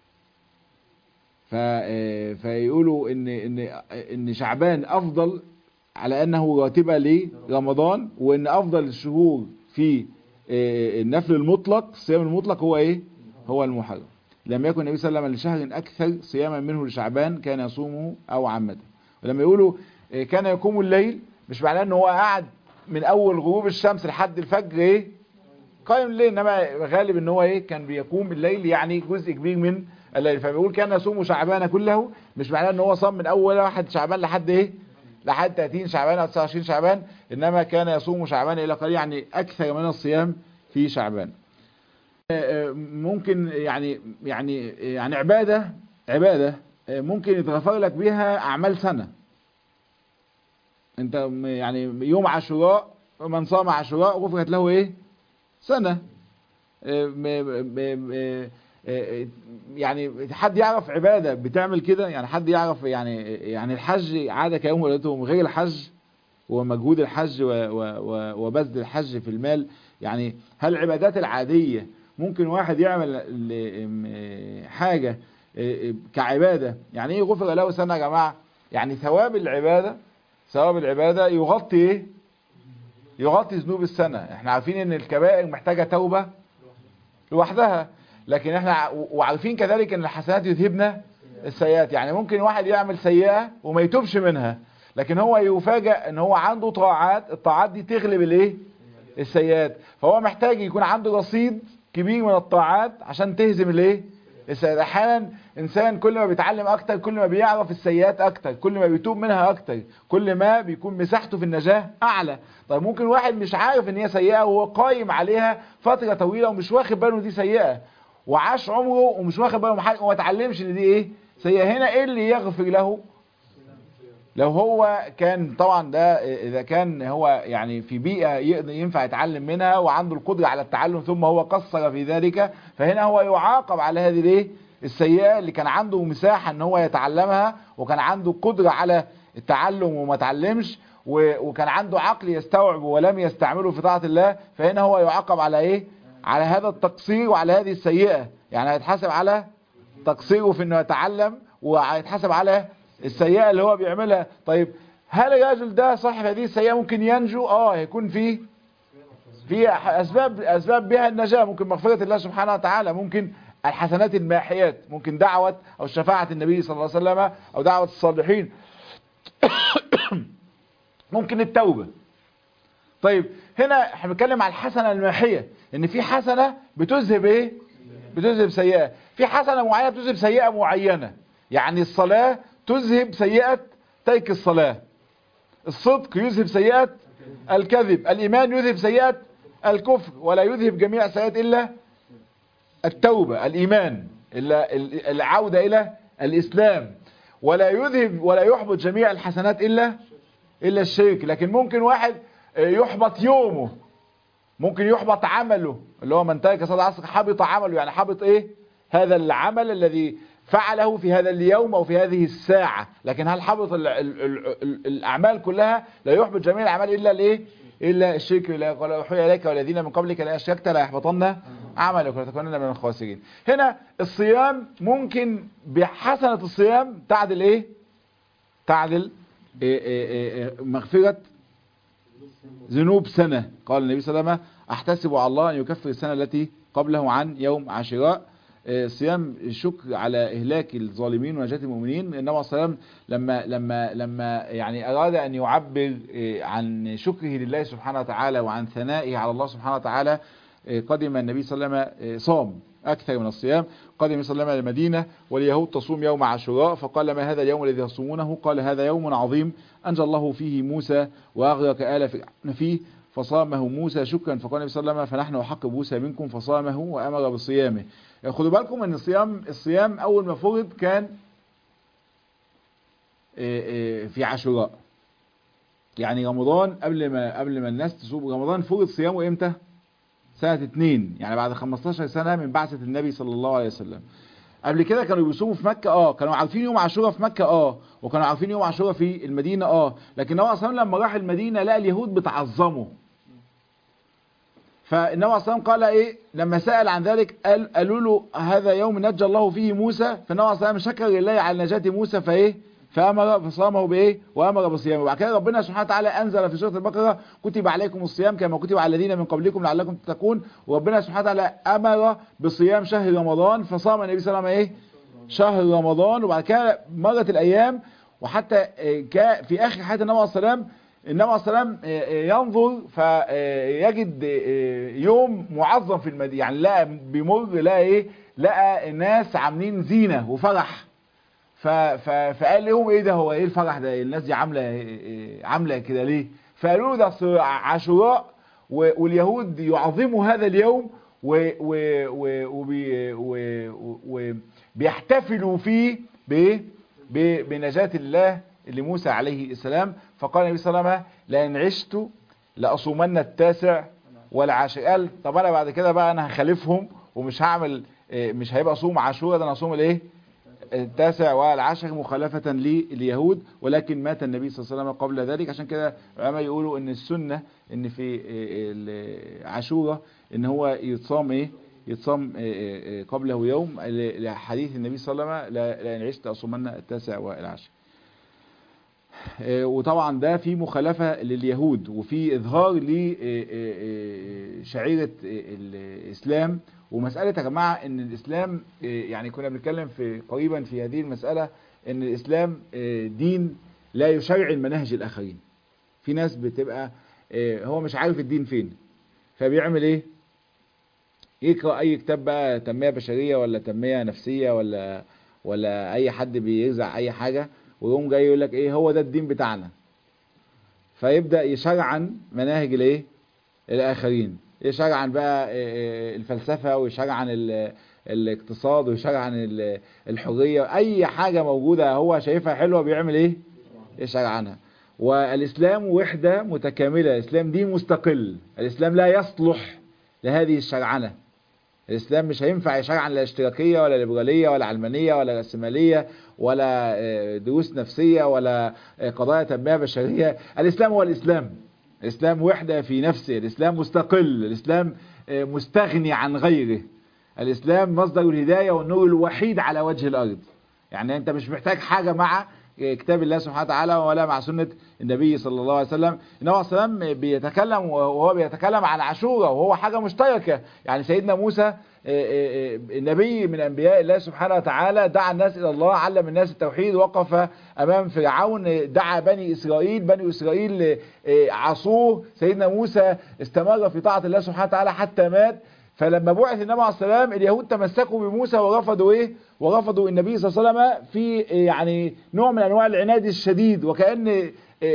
S1: ف فيقولوا ان ان ان شعبان افضل على انه راتبه لرمضان وان افضل الشهور في النفل المطلق الصيام المطلق هو ايه هو المحرم لم يكن النبي صلى الله عليه وسلم لشهر اكثر صياما منه لشعبان كان يصومه او عمده ولما يقولوا كان يقوم الليل مش معناه ان هو قاعد من اول غروب الشمس لحد الفجر ايه قائم الليل انما غالب ان هو ايه كان بيقوم الليل يعني جزء كبير من الليل فبيقول كان يصوم شعبان كله مش معناه ان هو صام من اول واحد شعبان لحد ايه لحد 30 شعبان او 29 شعبان انما كان يصوم شعبان الى قليل يعني اكثر من الصيام في شعبان ممكن يعني يعني يعني عباده عباده ممكن يتغفر لك بها اعمال سنه انت يعني يوم عاشوراء من صام عاشوراء غفرت له ايه سنه يعني حد يعرف عبادة بتعمل كده يعني حد يعرف يعني يعني الحج عادة كيوم ولدتهم غير الحج ومجهود الحج وبذل الحج في المال يعني هل العبادات العادية ممكن واحد يعمل حاجة كعبادة يعني ايه غفر له سنة يا جماعة يعني ثواب العبادة ثواب العبادة يغطي ايه يغطي ذنوب السنة احنا عارفين ان الكبائر محتاجة توبة لوحدها لكن احنا وعارفين كذلك ان الحسنات يذهبنا السيئات يعني ممكن واحد يعمل سيئة وما يتوبش منها لكن هو يفاجأ ان هو عنده طاعات الطاعات دي تغلب الايه السيئات فهو محتاج يكون عنده رصيد كبير من الطاعات عشان تهزم الايه السيئات احيانا انسان كل ما بيتعلم اكتر كل ما بيعرف السيئات اكتر كل ما بيتوب منها اكتر كل ما بيكون مساحته في النجاة اعلى طيب ممكن واحد مش عارف ان هي سيئة وهو قايم عليها فترة طويلة ومش واخد باله دي سيئة وعاش عمره ومش واخد باله من حاجه وما اتعلمش ان دي ايه سيئة هنا ايه اللي يغفر له لو هو كان طبعا ده اذا كان هو يعني في بيئة يقدر ينفع يتعلم منها وعنده القدرة على التعلم ثم هو قصر في ذلك فهنا هو يعاقب على هذه الايه السيئة اللي كان عنده مساحة ان هو يتعلمها وكان عنده قدرة على التعلم وما تعلمش وكان عنده عقل يستوعب ولم يستعمله في طاعة الله فهنا هو يعاقب على ايه على هذا التقصير وعلى هذه السيئة يعني هيتحاسب على تقصيره في انه يتعلم وهيتحاسب على السيئة اللي هو بيعملها طيب هل الرجل ده صاحب هذه السيئة ممكن ينجو اه يكون فيه في اسباب اسباب بها النجاة ممكن مغفرة الله سبحانه وتعالى ممكن الحسنات الماحيات ممكن دعوة او شفاعة النبي صلى الله عليه وسلم او دعوة الصالحين ممكن التوبة طيب هنا احنا بنتكلم على الحسنة الماحية ان في حسنة بتذهب ايه بتذهب سيئة في حسنة معينة بتذهب سيئة معينة يعني الصلاة تذهب سيئة ترك الصلاة الصدق يذهب سيئة الكذب الإيمان يذهب سيئة الكفر ولا يذهب جميع السيئات إلا التوبة الإيمان إلا العودة إلى الإسلام ولا يذهب ولا يحبط جميع الحسنات إلا إلا الشرك لكن ممكن واحد يحبط يومه ممكن يحبط عمله اللي هو من ترك صلاة العصر حبط عمله يعني حبط إيه هذا العمل الذي فعله في هذا اليوم او في هذه الساعة لكن هل حبط ال ال ال الاعمال كلها لا يحبط جميع الاعمال الا الايه الا الشرك لا قال اوحي اليك والذين من قبلك لا اشركت لا يحبطن عملك وتكونن من الخاسرين هنا الصيام ممكن بحسنة الصيام تعدل ايه تعدل إيه إيه إيه مغفرة ذنوب سنة قال النبي صلى الله عليه وسلم احتسب على الله ان يكفر السنة التي قبله عن يوم عاشوراء صيام الشكر على إهلاك الظالمين ونجاة المؤمنين النبي صلى الله عليه وسلم لما لما لما يعني أراد أن يعبر عن شكره لله سبحانه وتعالى وعن ثنائه على الله سبحانه وتعالى قدم النبي صلى الله عليه وسلم صام أكثر من الصيام قدم النبي صلى الله عليه وسلم المدينة واليهود تصوم يوم عاشوراء فقال ما هذا اليوم الذي يصومونه قال هذا يوم عظيم أنجى الله فيه موسى وأغرق آل فرعون فيه فصامه موسى شكرا فقال النبي صلى الله عليه وسلم فنحن أحق موسى منكم فصامه وأمر بصيامه خدوا بالكم ان الصيام الصيام اول ما فرض كان في عاشوراء يعني رمضان قبل ما قبل ما الناس تصوم رمضان فرض صيامه امتى سنة اتنين يعني بعد 15 سنة من بعثة النبي صلى الله عليه وسلم قبل كده كانوا بيصوموا في مكة اه كانوا عارفين يوم عاشوراء في مكة اه وكانوا عارفين يوم عاشوراء في المدينة اه لكن هو اصلا لما راح المدينة لقى اليهود بتعظمه فالنبي عليه الصلاه قال ايه لما سأل عن ذلك قال قالوا له هذا يوم نجى الله فيه موسى فالنبي عليه الصلاه شكر لله على نجاة موسى فايه فامر فصامه بايه وامر بصيامه وبعد كده ربنا سبحانه وتعالى انزل في سوره البقره كتب عليكم الصيام كما كتب على الذين من قبلكم لعلكم تتقون وربنا سبحانه وتعالى امر بصيام شهر رمضان فصام النبي صلى الله عليه وسلم ايه شهر رمضان وبعد كده مرت الايام وحتى في اخر حياه النبي عليه الصلاه النبي عليه السلام ينظر فيجد يوم معظم في المدينة يعني لقى بيمر لقى ايه لقى الناس عاملين زينة وفرح فقال لهم ايه ده هو ايه الفرح ده الناس دي عاملة عاملة كده ليه فقالوا له ده عاشوراء واليهود يعظموا هذا اليوم وبيحتفلوا فيه بنجاة الله لموسى عليه السلام فقال النبي صلى الله عليه وسلم لأن عشت لأصومن التاسع والعاشر قال طب أنا بعد كده بقى أنا هخالفهم ومش هعمل مش هيبقى صوم عاشوراء ده أنا أصوم الإيه التاسع والعاشر مخالفة لليهود ولكن مات النبي صلى الله عليه وسلم قبل ذلك عشان كده العلماء يقولوا ان السنة ان في عاشوراء ان هو يتصام ايه يتصام قبله يوم لحديث النبي صلى الله عليه وسلم لأن عشت أصومن التاسع والعاشر وطبعا ده في مخالفة لليهود وفي إظهار لشعيرة الإسلام ومسألة يا جماعة إن الإسلام يعني كنا بنتكلم في قريبا في هذه المسألة إن الإسلام دين لا يشرع المناهج الآخرين في ناس بتبقى هو مش عارف الدين فين فبيعمل إيه يقرأ أي كتاب بقى تنمية بشرية ولا تنمية نفسية ولا ولا أي حد بيرزع أي حاجة ويقوم جاي يقول لك ايه هو ده الدين بتاعنا فيبدا يشرعن مناهج الايه الاخرين يشرعن بقى الفلسفه ويشرعن الاقتصاد ويشرع عن ال- الحرية اي حاجة موجودة هو شايفها حلوة بيعمل ايه يشرع عنها والاسلام وحدة متكاملة الاسلام دين مستقل الاسلام لا يصلح لهذه الشرعنة الاسلام مش هينفع يشرع عن لا اشتراكية ولا ليبرالية ولا علمانية ولا رأسمالية ولا آه، دروس نفسية ولا آه، قضايا تنمية بشرية الاسلام هو الاسلام الاسلام وحدة في نفسه الاسلام مستقل الاسلام آه، مستغني عن غيره الاسلام مصدر الهداية والنور الوحيد على وجه الارض يعني انت مش محتاج حاجة مع كتاب الله سبحانه وتعالى ولا مع سنة النبي صلى الله عليه وسلم النبي عليه السلام بيتكلم وهو بيتكلم عن عاشوراء وهو حاجة مشتركة يعني سيدنا موسى آه، آه، آه، نبي من انبياء الله سبحانه وتعالى دعا الناس الى الله علم الناس التوحيد وقف امام فرعون دعا بني اسرائيل بني اسرائيل آه، عصوه سيدنا موسى استمر في طاعة الله سبحانه وتعالى حتى مات فلما بعث النبي عليه السلام اليهود تمسكوا بموسى ورفضوا ايه ورفضوا النبي صلى الله عليه وسلم في يعني نوع من انواع العناد الشديد وكأن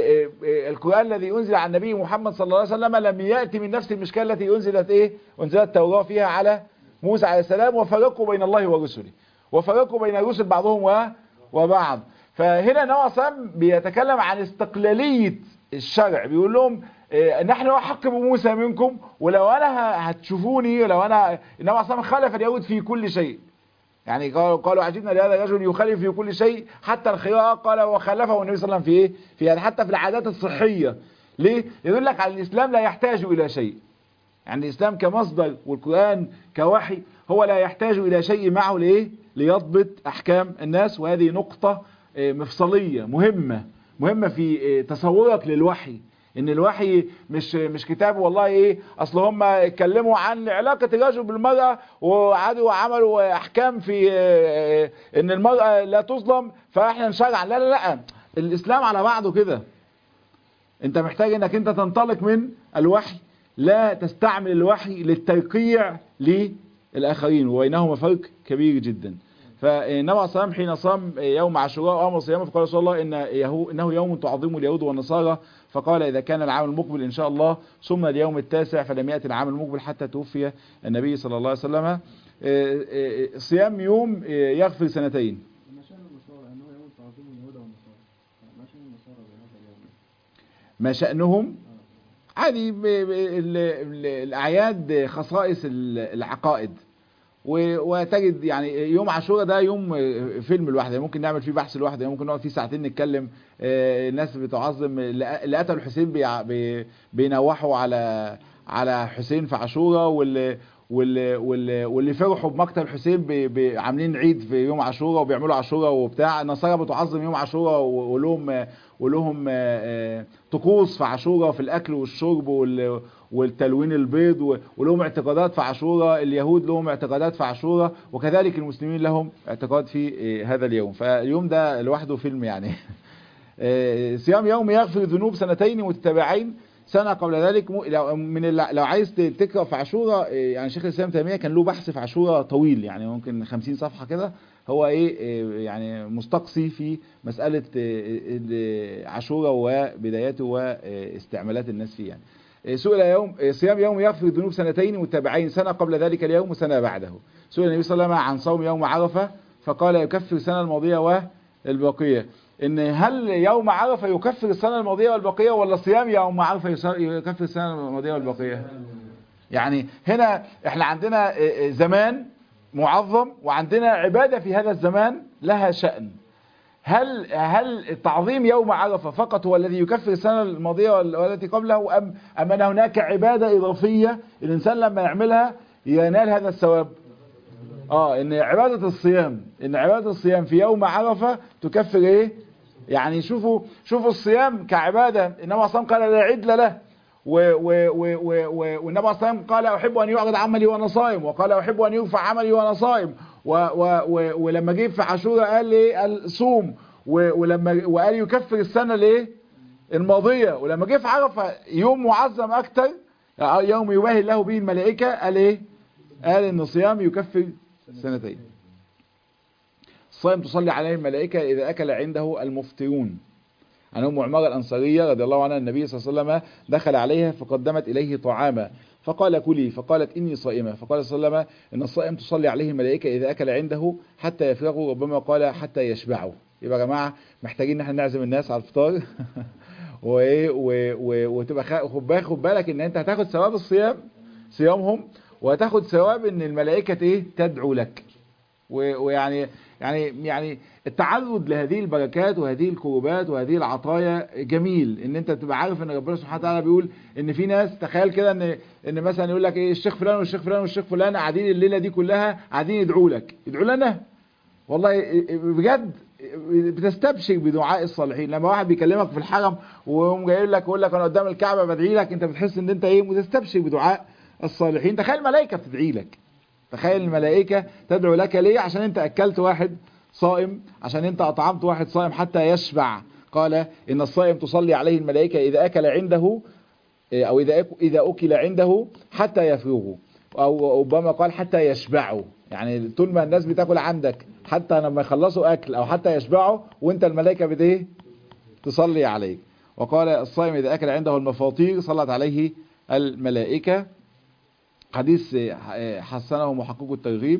S1: القرآن الذي انزل على النبي محمد صلى الله عليه وسلم لم يأتي من نفس المشكلة التي انزلت ايه انزلت التوراة فيها على موسى عليه السلام وفرقوا بين الله ورسله وفرقوا بين الرسل بعضهم و- وبعض فهنا نوع صم بيتكلم عن استقلالية الشرع بيقول لهم إيه، نحن احق بموسى منكم ولو انا ه- هتشوفوني لو انا النبي صلى خالف اليهود في كل شيء يعني قالوا قالوا عجبنا لهذا الرجل يخالف في كل شيء حتى الخيار قال وخالفه النبي صلى الله عليه وسلم في ايه في يعني حتى في العادات الصحية ليه يدل لك على الاسلام لا يحتاج الى شيء يعني الاسلام كمصدر والقرآن كوحي هو لا يحتاج الى شيء معه لايه ليضبط احكام الناس وهذه نقطة آه، مفصلية مهمة مهمة في آه، تصورك للوحي ان الوحي مش مش كتاب والله ايه اصل هم اتكلموا عن علاقة الرجل بالمرأة وقعدوا وعملوا احكام في آه، ان المرأة لا تظلم فاحنا نشرع لا لا لا الاسلام على بعضه كده انت محتاج انك انت تنطلق من الوحي لا تستعمل الوحي للترقيع للآخرين وبينهما فرق كبير جدا فالنبي عليه الصلاة والسلام حين صام يوم عاشوراء وامر صيامه فقال رسول الله إن يهو انه يوم تعظمه اليهود والنصارى فقال اذا كان العام المقبل ان شاء الله صمنا اليوم التاسع فلم ياتي العام المقبل حتى توفي النبي صلى الله عليه وسلم آه، آه، صيام يوم آه، يغفر سنتين
S2: ما شأن النصارى أنه يوم تعظيم اليهود والنصارى ما شأن النصارى بهذا اليوم
S1: ما شأنهم عادي ب- ب- ال- ال- الأعياد خصائص ال- العقائد و- وتجد يعني يوم عاشوراء ده يوم فيلم لوحده ممكن نعمل فيه بحث لوحده ممكن نقعد فيه ساعتين نتكلم آه، الناس بتعظم اللي اللي قتلوا الحسين بيع- بي- بينوحوا على على حسين في عاشوراء واللي واللي واللي واللي فرحوا بمقتل الحسين بي- بي- عاملين عيد في يوم عاشوراء وبيعملوا عاشوراء وبتاع النصارى بتعظم يوم عاشوراء و- ولهم ولهم آه، آه، طقوس في عاشوراء في الاكل والشرب وال- والتلوين البيض و- ولهم اعتقادات في عاشوراء اليهود لهم اعتقادات في عاشوراء وكذلك المسلمين لهم اعتقاد في آه، هذا اليوم فاليوم ده لوحده فيلم يعني آه، صيام يوم يغفر ذنوب سنتين متتابعين سنة قبل ذلك م- لو من الل- لو عايز ت- تقرا في عاشوراء آه، يعني شيخ الاسلام تيميه كان له بحث في عاشوراء طويل يعني ممكن 50 صفحة كده هو ايه آه، يعني مستقصي في مسألة آه، ال- عاشوراء وبداياته واستعمالات الناس فيه يعني آه، سئل يوم آه، صيام يوم يغفر ذنوب سنتين متابعين سنة قبل ذلك اليوم وسنة بعده سئل النبي صلى الله عليه وسلم عن صوم يوم عرفة فقال يكفر السنة الماضية والباقية ان هل يوم عرفة يكفر السنة الماضية والباقية ولا صيام يوم عرفة يس- يكفر السنة الماضية والباقية يعني هنا احنا عندنا آه، آه، زمان معظم وعندنا عبادة في هذا الزمان لها شأن هل هل تعظيم يوم عرفة فقط هو الذي يكفر السنة الماضية وال- والتي قبله أم أم أن هناك عبادة إضافية الإنسان لما يعملها ينال هذا الثواب اه ان عبادة الصيام ان عبادة الصيام في يوم عرفة تكفر ايه يعني شوفوا شوفوا الصيام كعبادة النبي صلى الله عليه وسلم قال لا عدل له و- و- و- و- و- والنبي صلى الله عليه وسلم قال احب ان يعرض عملي وانا صائم وقال احب ان يرفع عملي وانا صائم و و و ولما جه في عاشوراء قال لي قال صوم و- ولما وقال يكفر السنة الايه الماضية ولما جه في عرفة يوم معظم اكتر يوم يباهي الله به الملائكة قال ايه قال ان الصيام يكفر سنتين الصائم تصلي عليه الملائكة إذا أكل عنده المفطرون عن أم عمارة الأنصارية رضي الله عنها النبي صلى الله عليه وسلم دخل عليها فقدمت إليه طعاما فقال كلي فقالت إني صائمة فقال صلى الله عليه وسلم إن الصائم تصلي عليه الملائكة إذا أكل عنده حتى يفرغوا ربما قال حتى يشبعوا يبقى يا جماعة محتاجين إن احنا نعزم الناس على الفطار وايه و- و- وتبقى خ- خد بالك خد بالك ان انت هتاخد ثواب الصيام صيامهم وهتاخد ثواب ان الملائكه ايه تدعو لك و- ويعني يعني يعني التعرض لهذه البركات وهذه القربات وهذه العطايا جميل ان انت تبقى عارف ان ربنا سبحانه وتعالى بيقول ان في ناس تخيل كده ان ان مثلا يقول لك ايه الشيخ فلان والشيخ فلان والشيخ فلان قاعدين الليله دي كلها قاعدين يدعوا لك يدعوا لنا والله بجد بتستبشر بدعاء الصالحين لما واحد بيكلمك في الحرم ويقوم جاي لك يقول لك انا قدام الكعبه بدعي لك انت بتحس ان انت ايه بتستبشر بدعاء الصالحين تخيل الملائكه بتدعي لك تخيل الملائكه تدعو لك ليه عشان انت اكلت واحد صائم عشان انت اطعمت واحد صائم حتى يشبع قال ان الصائم تصلي عليه الملائكه اذا اكل عنده او اذا أك- اذا اكل عنده حتى يفرغوا او ربما قال حتى يشبعوا يعني طول ما الناس بتاكل عندك حتى لما يخلصوا اكل او حتى يشبعوا وانت الملائكه بت ايه تصلي عليك وقال الصائم اذا اكل عنده المفاطير صلت عليه الملائكه حديث آه، حسنه محقق الترغيب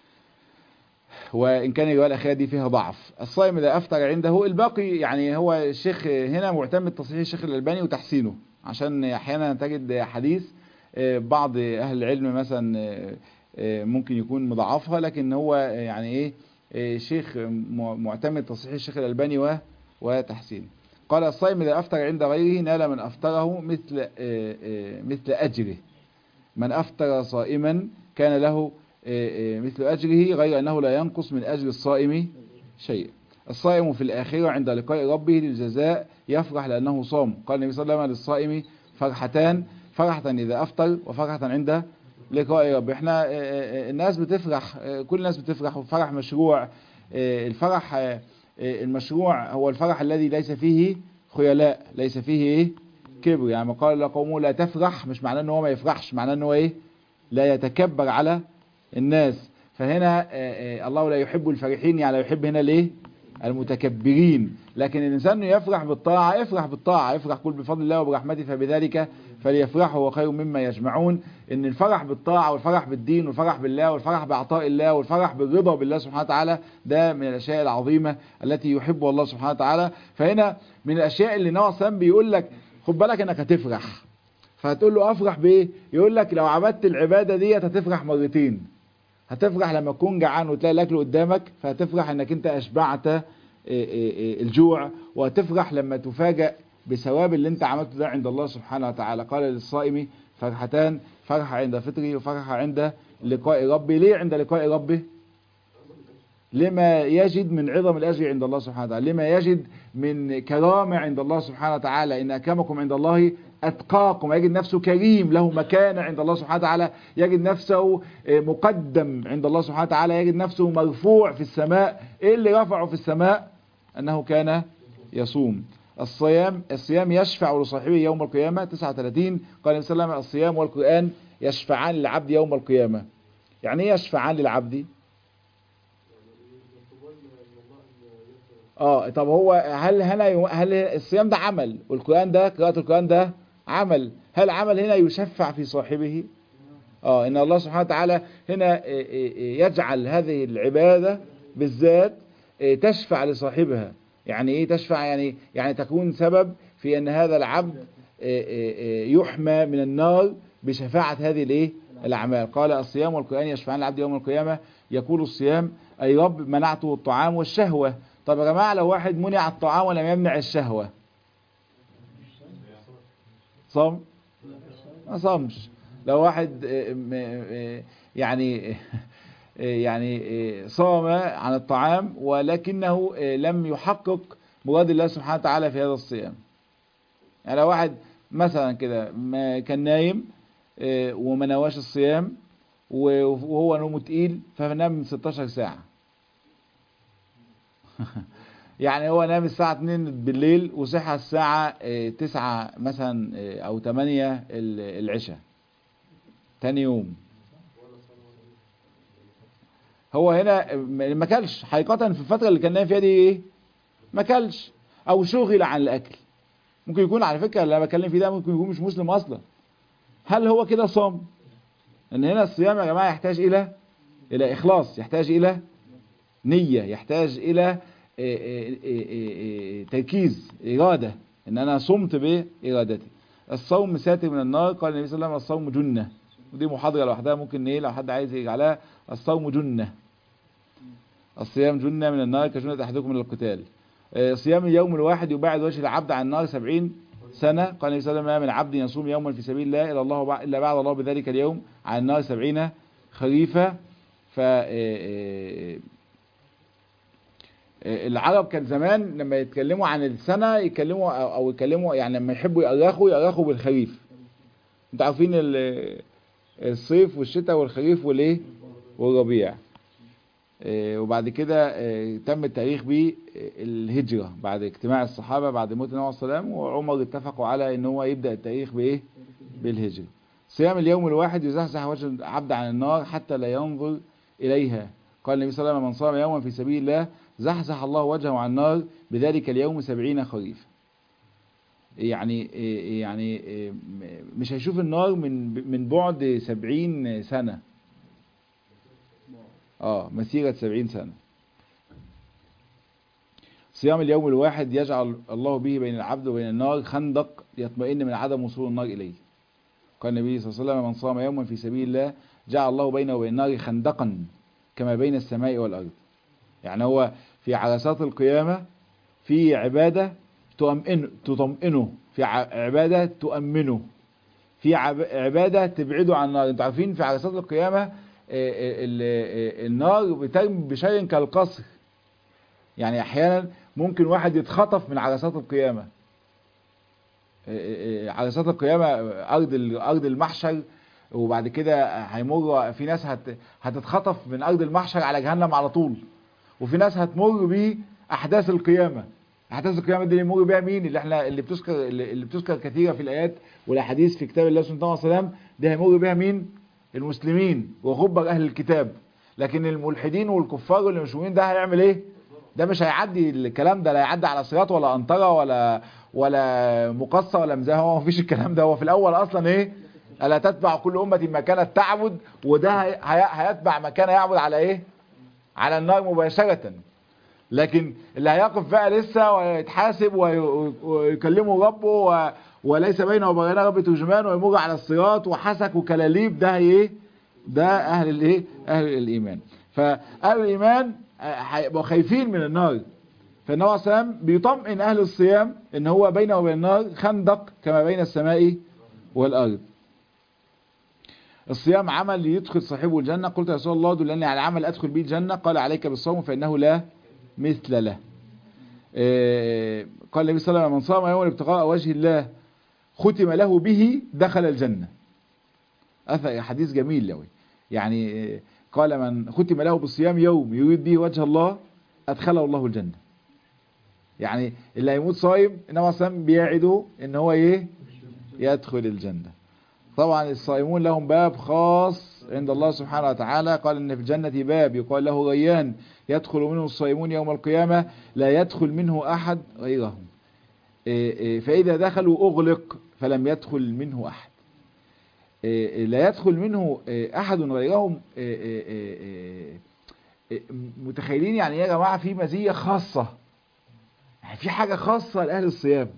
S1: وان كان الروايه الاخيره دي فيها ضعف الصائم اذا افطر عنده الباقي يعني هو الشيخ هنا معتمد تصحيح الشيخ الالباني وتحسينه عشان احيانا تجد حديث آه، بعض اهل العلم مثلا آه، آه، ممكن يكون مضاعفها لكن هو آه، يعني ايه آه، شيخ م- معتمد تصحيح الشيخ الالباني و- وتحسينه قال الصائم اذا افطر عند غيره نال من افطره مثل آه، آه، مثل اجره من أفطر صائما كان له آه، آه، مثل أجره غير أنه لا ينقص من أجر الصائم شيء الصائم في الآخرة عند لقاء ربه للجزاء يفرح لأنه صام قال النبي صلى الله عليه وسلم للصائم فرحتان فرحة إذا أفطر وفرحة عند لقاء ربه احنا آه، آه، الناس بتفرح آه، كل الناس بتفرح وفرح مشروع آه، الفرح آه، آه، المشروع هو الفرح الذي ليس فيه خيلاء ليس فيه ايه كبر يعني ما قال لقومه لا تفرح مش معناه ان هو ما يفرحش معناه ان هو ايه لا يتكبر على الناس فهنا آه، آه، الله لا يحب الفرحين يعني لا يحب هنا ليه المتكبرين لكن الانسان يفرح بالطاعه يفرح بالطاعه يفرح كل بفضل الله وبرحمته فبذلك فليفرحوا وخير مما يجمعون ان الفرح بالطاعه والفرح بالدين والفرح بالله والفرح بعطاء الله والفرح بالرضا بالله سبحانه وتعالى ده من الاشياء العظيمه التي يحبها الله سبحانه وتعالى فهنا من الاشياء اللي نوع سام بيقول لك خد بالك انك هتفرح فهتقول له افرح بايه يقول لك لو عبدت العباده ديت هتفرح مرتين هتفرح لما تكون جعان وتلاقي الاكل قدامك فهتفرح انك انت اشبعت إيه إيه إيه الجوع وهتفرح لما تفاجأ بثواب اللي انت عملته ده عند الله سبحانه وتعالى قال للصائم فرحتان فرحة عند فطري وفرحة عند لقاء ربي ليه عند لقاء ربي لما يجد من عظم الأجر عند الله سبحانه وتعالى لما يجد من كرامة عند الله سبحانه وتعالى إن أكرمكم عند الله أتقاكم يجد نفسه كريم له مكانة عند الله سبحانه وتعالى يجد نفسه مقدم عند الله سبحانه وتعالى يجد نفسه مرفوع في السماء إيه اللي رفعه في السماء أنه كان يصوم الصيام الصيام يشفع لصاحبه يوم القيامة 39 قال النبي صلى الله عليه وسلم الصيام والقرآن يشفعان للعبد يوم القيامة يعني ايه يشفعان للعبد اه طب هو هل هنا هل الصيام ده عمل والقرآن ده قراءة القرآن ده عمل هل عمل هنا يشفع في صاحبه اه ان الله سبحانه وتعالى هنا يجعل هذه العبادة بالذات تشفع لصاحبها يعني ايه تشفع يعني يعني تكون سبب في ان هذا العبد يحمى من النار بشفاعة هذه الايه الاعمال قال الصيام والقرآن يشفعان العبد يوم القيامة يقول الصيام اي رب منعته الطعام والشهوة طب يا جماعة لو واحد منع الطعام ولم يمنع الشهوة صام ما صامش لو واحد يعني يعني صام عن الطعام ولكنه لم يحقق مراد الله سبحانه وتعالى في هذا الصيام يعني لو واحد مثلا كده كان نايم وما نواش الصيام وهو نومه تقيل فنام 16 ساعة يعني هو نام الساعة 2 بالليل وصحى الساعة 9 مثلا او 8 العشاء تاني يوم هو هنا ما كلش حقيقة في الفترة اللي كان نايم فيها دي ايه ما كلش او شغل عن الاكل ممكن يكون على فكرة اللي انا بتكلم فيه ده ممكن يكون مش مسلم اصلا هل هو كده صام ان هنا الصيام يا جماعة يحتاج الى الى اخلاص يحتاج الى نية يحتاج الى إيه إيه إيه إيه تركيز إرادة إن أنا صمت بإرادتي الصوم ساتر من النار قال النبي صلى الله عليه وسلم الصوم جنة ودي محاضرة لوحدها ممكن إيه لو حد عايز يرجع لها الصوم جنة الصيام جنة من النار كجنة أحدكم من القتال آه، صيام اليوم الواحد يباعد وجه العبد عن النار سبعين سنة قال النبي صلى الله عليه وسلم ما من عبد يصوم يوما في سبيل الله إلا الله بع- إلا بعد الله بذلك اليوم عن النار سبعين خريفة ف آه، آه، العرب كان زمان لما يتكلموا عن السنة يتكلموا أو أو يتكلموا يعني لما يحبوا يأرخوا يأرخوا بالخريف انتوا عارفين ال- الصيف والشتاء والخريف والايه والربيع آه، وبعد كده آه، تم التاريخ بالهجرة بعد اجتماع الصحابة بعد موت النبي عليه الصلاة والسلام وعمر اتفقوا على ان هو يبدأ التاريخ بايه بالهجرة صيام اليوم الواحد يزحزح وجه العبد عن النار حتى لا ينظر إليها قال النبي صلى الله عليه وسلم من صام يوما في سبيل الله زحزح الله وجهه عن النار بذلك اليوم سبعين خريف يعني يعني مش هيشوف النار من من بعد سبعين سنة اه مسيرة سبعين سنة صيام اليوم الواحد يجعل الله به بين العبد وبين النار خندق يطمئن من عدم وصول النار إليه قال النبي صلى الله عليه وسلم من صام يوما في سبيل الله جعل الله بينه وبين النار خندقا كما بين السماء والأرض يعني هو في عرسات القيامة في عبادة تؤمئن تطمئنه في ع- عبادة تؤمنه في عب- عبادة تبعده عن النار انتوا عارفين في عرسات القيامة آه، آه، ال- آه، النار بترمي بشيء كالقصر يعني احيانا ممكن واحد يتخطف من عرسات القيامة آه، آه، عرسات القيامة ارض ال- ارض المحشر وبعد كده هيمر في ناس هت هتتخطف من ارض المحشر على جهنم على طول وفي ناس هتمر باحداث القيامه احداث القيامه دي اللي يمر بيها مين اللي احنا اللي بتذكر اللي اللي بتذكر كثيرا في الايات والاحاديث في كتاب الله سبحانه وتعالى دي هيمر بيها مين المسلمين وغبر اهل الكتاب لكن الملحدين والكفار واللي مش مؤمنين ده هيعمل ايه ده مش هيعدي الكلام ده لا هيعدي على صراط ولا قنطره ولا ولا مقصه ولا مزاح هو مفيش الكلام ده هو في الاول اصلا ايه الا تتبع كل امه ما كانت تعبد وده هي- هي- هيتبع ما كان يعبد على ايه على النار مباشرة لكن اللي هيقف بقى لسه ويتحاسب وي- ويكلمه ربه و... وليس بينه وبين ربه ترجمان ويمر على الصراط وحسك وكلاليب ده ايه ده اهل الايه اهل الايمان فاهل الايمان آه، هيبقوا خايفين من النار فالنبي عليه الصلاة والسلام بيطمئن اهل الصيام ان هو بينه وبين النار خندق كما بين السماء والارض الصيام عمل يدخل صاحبه الجنة قلت يا رسول الله دلني على عمل أدخل به الجنة قال عليك بالصوم فإنه لا مثل له آه، قال النبي صلى الله عليه وسلم من صام يوم ابتغاء وجه الله ختم له به دخل الجنة أثر حديث جميل قوي يعني آه، قال من ختم له بالصيام يوم يريد به وجه الله أدخله الله الجنة يعني اللي هيموت صايم النبي صلى الله عليه وسلم بيعده ان هو ايه يدخل الجنة طبعا الصائمون لهم باب خاص عند الله سبحانه وتعالى قال ان في الجنة باب يقال له ريان يدخل منه الصائمون يوم القيامة لا يدخل منه احد غيرهم إيه إيه فاذا دخلوا اغلق فلم يدخل منه احد إيه لا يدخل منه احد غيرهم متخيلين يعني ايه يا جماعة في مزية خاصة يعني في حاجة خاصة لأهل الصيام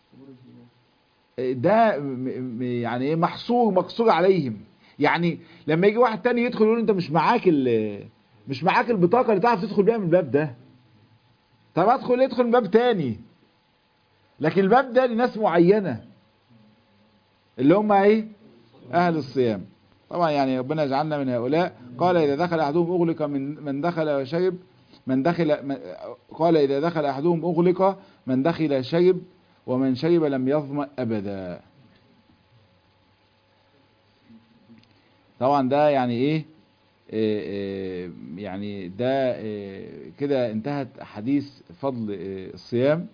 S1: ده م- م- يعني ايه محصور مقصور عليهم يعني لما يجي واحد تاني يدخل يقول انت مش معاك ال- مش معاك البطاقة اللي تعرف تدخل بيها من الباب ده طب ادخل يدخل من باب تاني لكن الباب ده لناس معينة اللي هم ايه اهل الصيام طبعا يعني ربنا يجعلنا من هؤلاء قال اذا دخل احدهم اغلق من من دخل وشرب من دخل من قال اذا دخل احدهم اغلق من دخل شرب ومن شرب لم يظمأ ابدا طبعا ده يعني ايه إيه إيه يعني ده إيه كده انتهت حديث فضل إيه الصيام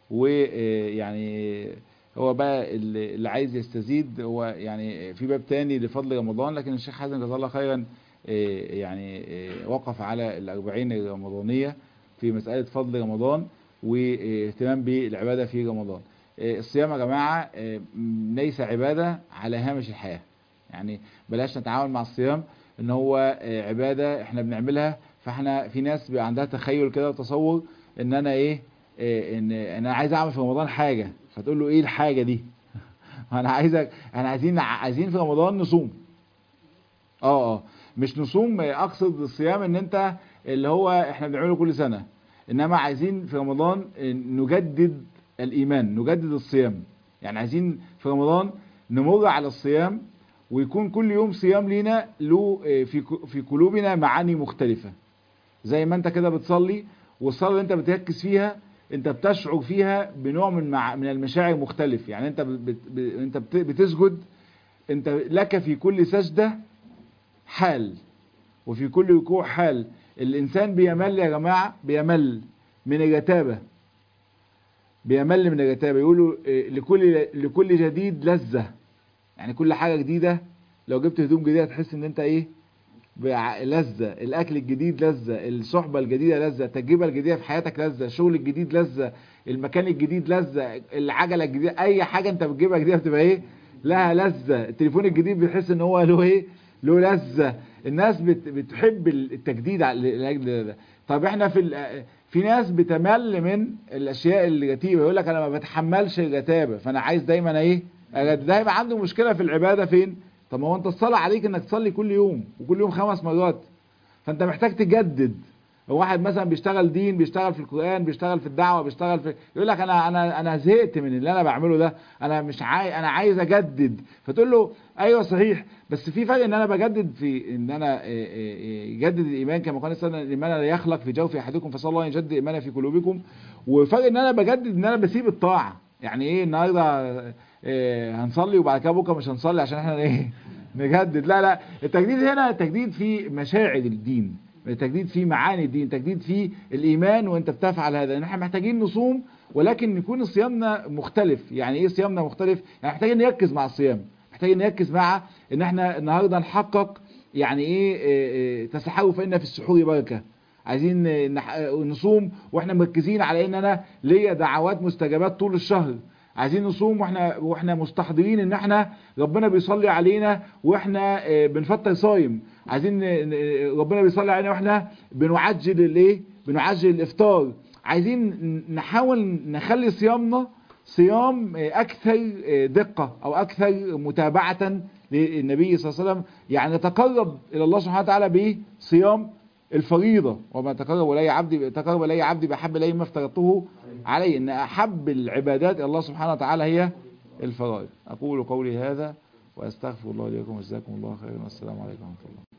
S1: ويعني هو بقى اللي اللي عايز يستزيد هو يعني في باب تاني لفضل رمضان لكن الشيخ حازم جزاه الله خيرا إيه يعني إيه وقف على الأربعين الرمضانية في مسألة فضل رمضان واهتمام بالعبادة في رمضان إيه الصيام يا جماعة إيه ليس عبادة على هامش الحياة يعني بلاش نتعامل مع الصيام ان هو آه، عبادة احنا بنعملها فاحنا في ناس بيبقى عندها تخيل كده وتصور ان انا ايه آه، ان انا عايز اعمل في رمضان حاجة فتقول له ايه الحاجة دي انا عايزك احنا عايزين عايزين في رمضان نصوم اه اه مش نصوم آه، اقصد الصيام ان انت اللي هو احنا بنعمله كل سنة انما عايزين في رمضان آه، نجدد الايمان نجدد الصيام يعني عايزين في رمضان نمر على الصيام ويكون كل يوم صيام لينا له آه، في ك- في قلوبنا معاني مختلفة زي ما انت كده بتصلي والصلاة اللي انت بتركز فيها انت بتشعر فيها بنوع من مع من المشاعر مختلف يعني انت بت ب... انت بت... بتسجد انت لك في كل سجدة حال وفي كل ركوع حال الانسان بيمل يا جماعة بيمل من الرتابة بيمل من الرتابة يقولوا إيه، لكل لكل جديد لذة يعني كل حاجة جديدة لو جبت هدوم جديدة تحس ان انت ايه بع- لذة الاكل الجديد لذة الصحبة الجديدة لذة التجربة الجديدة في حياتك لذة الشغل الجديد لذة المكان الجديد لذة العجلة الجديدة اي حاجة انت بتجيبها جديدة بتبقى ايه لها لذة التليفون الجديد بتحس ان هو له ايه له لذة الناس بت بتحب التجديد على- لاجل ده طب احنا في ال- في ناس بتمل من الاشياء الرتيبه يقول لك انا ما بتحملش الرتابه فانا عايز دايما ايه أجدد. ده يبقى عنده مشكله في العباده فين طب ما هو انت الصلاه عليك انك تصلي كل يوم وكل يوم خمس مرات فانت محتاج تجدد واحد مثلا بيشتغل دين بيشتغل في القران بيشتغل في الدعوه بيشتغل في يقول لك انا انا انا زهقت من اللي انا بعمله ده انا مش عاي... انا عايز اجدد فتقول له ايوه صحيح بس في فرق ان انا بجدد في ان انا إيه إيه إيه يجدد الايمان كما قال صلى الايمان لا يخلق في جوف احدكم فصلى الله ان يجدد ايمانه في قلوبكم وفرق ان انا بجدد ان انا بسيب الطاعه يعني ايه النهارده إيه هنصلي وبعد كده بكره مش هنصلي عشان احنا ايه نجدد لا لا التجديد هنا التجديد في مشاعر الدين التجديد في معاني الدين تجديد في الايمان وانت بتفعل هذا ان احنا محتاجين نصوم ولكن يكون صيامنا مختلف يعني ايه صيامنا مختلف يعني محتاجين نركز مع الصيام محتاجين نركز مع ان احنا النهارده نحقق يعني ايه إيه، إيه، تسحروا فان في السحور بركه عايزين نح- نصوم واحنا مركزين على ان انا ليا دعوات مستجابات طول الشهر عايزين نصوم واحنا واحنا مستحضرين ان احنا ربنا بيصلي علينا واحنا آه، بنفطر صايم عايزين ن- ن- ربنا بيصلي علينا واحنا بنعجل الايه بنعجل الافطار عايزين ن- نحاول نخلي صيامنا صيام آه، اكثر آه، دقة او اكثر متابعة للنبي صلى الله عليه وسلم يعني نتقرب الى الله سبحانه وتعالى بصيام الفريضة وما تقرب الي عبدي تقرب الي عبدي بحب الي ما افترضته عليه ان احب العبادات الى الله سبحانه وتعالى هي الفرائض اقول قولي هذا واستغفر الله لي ولكم وجزاكم الله خيرا والسلام عليكم ورحمه الله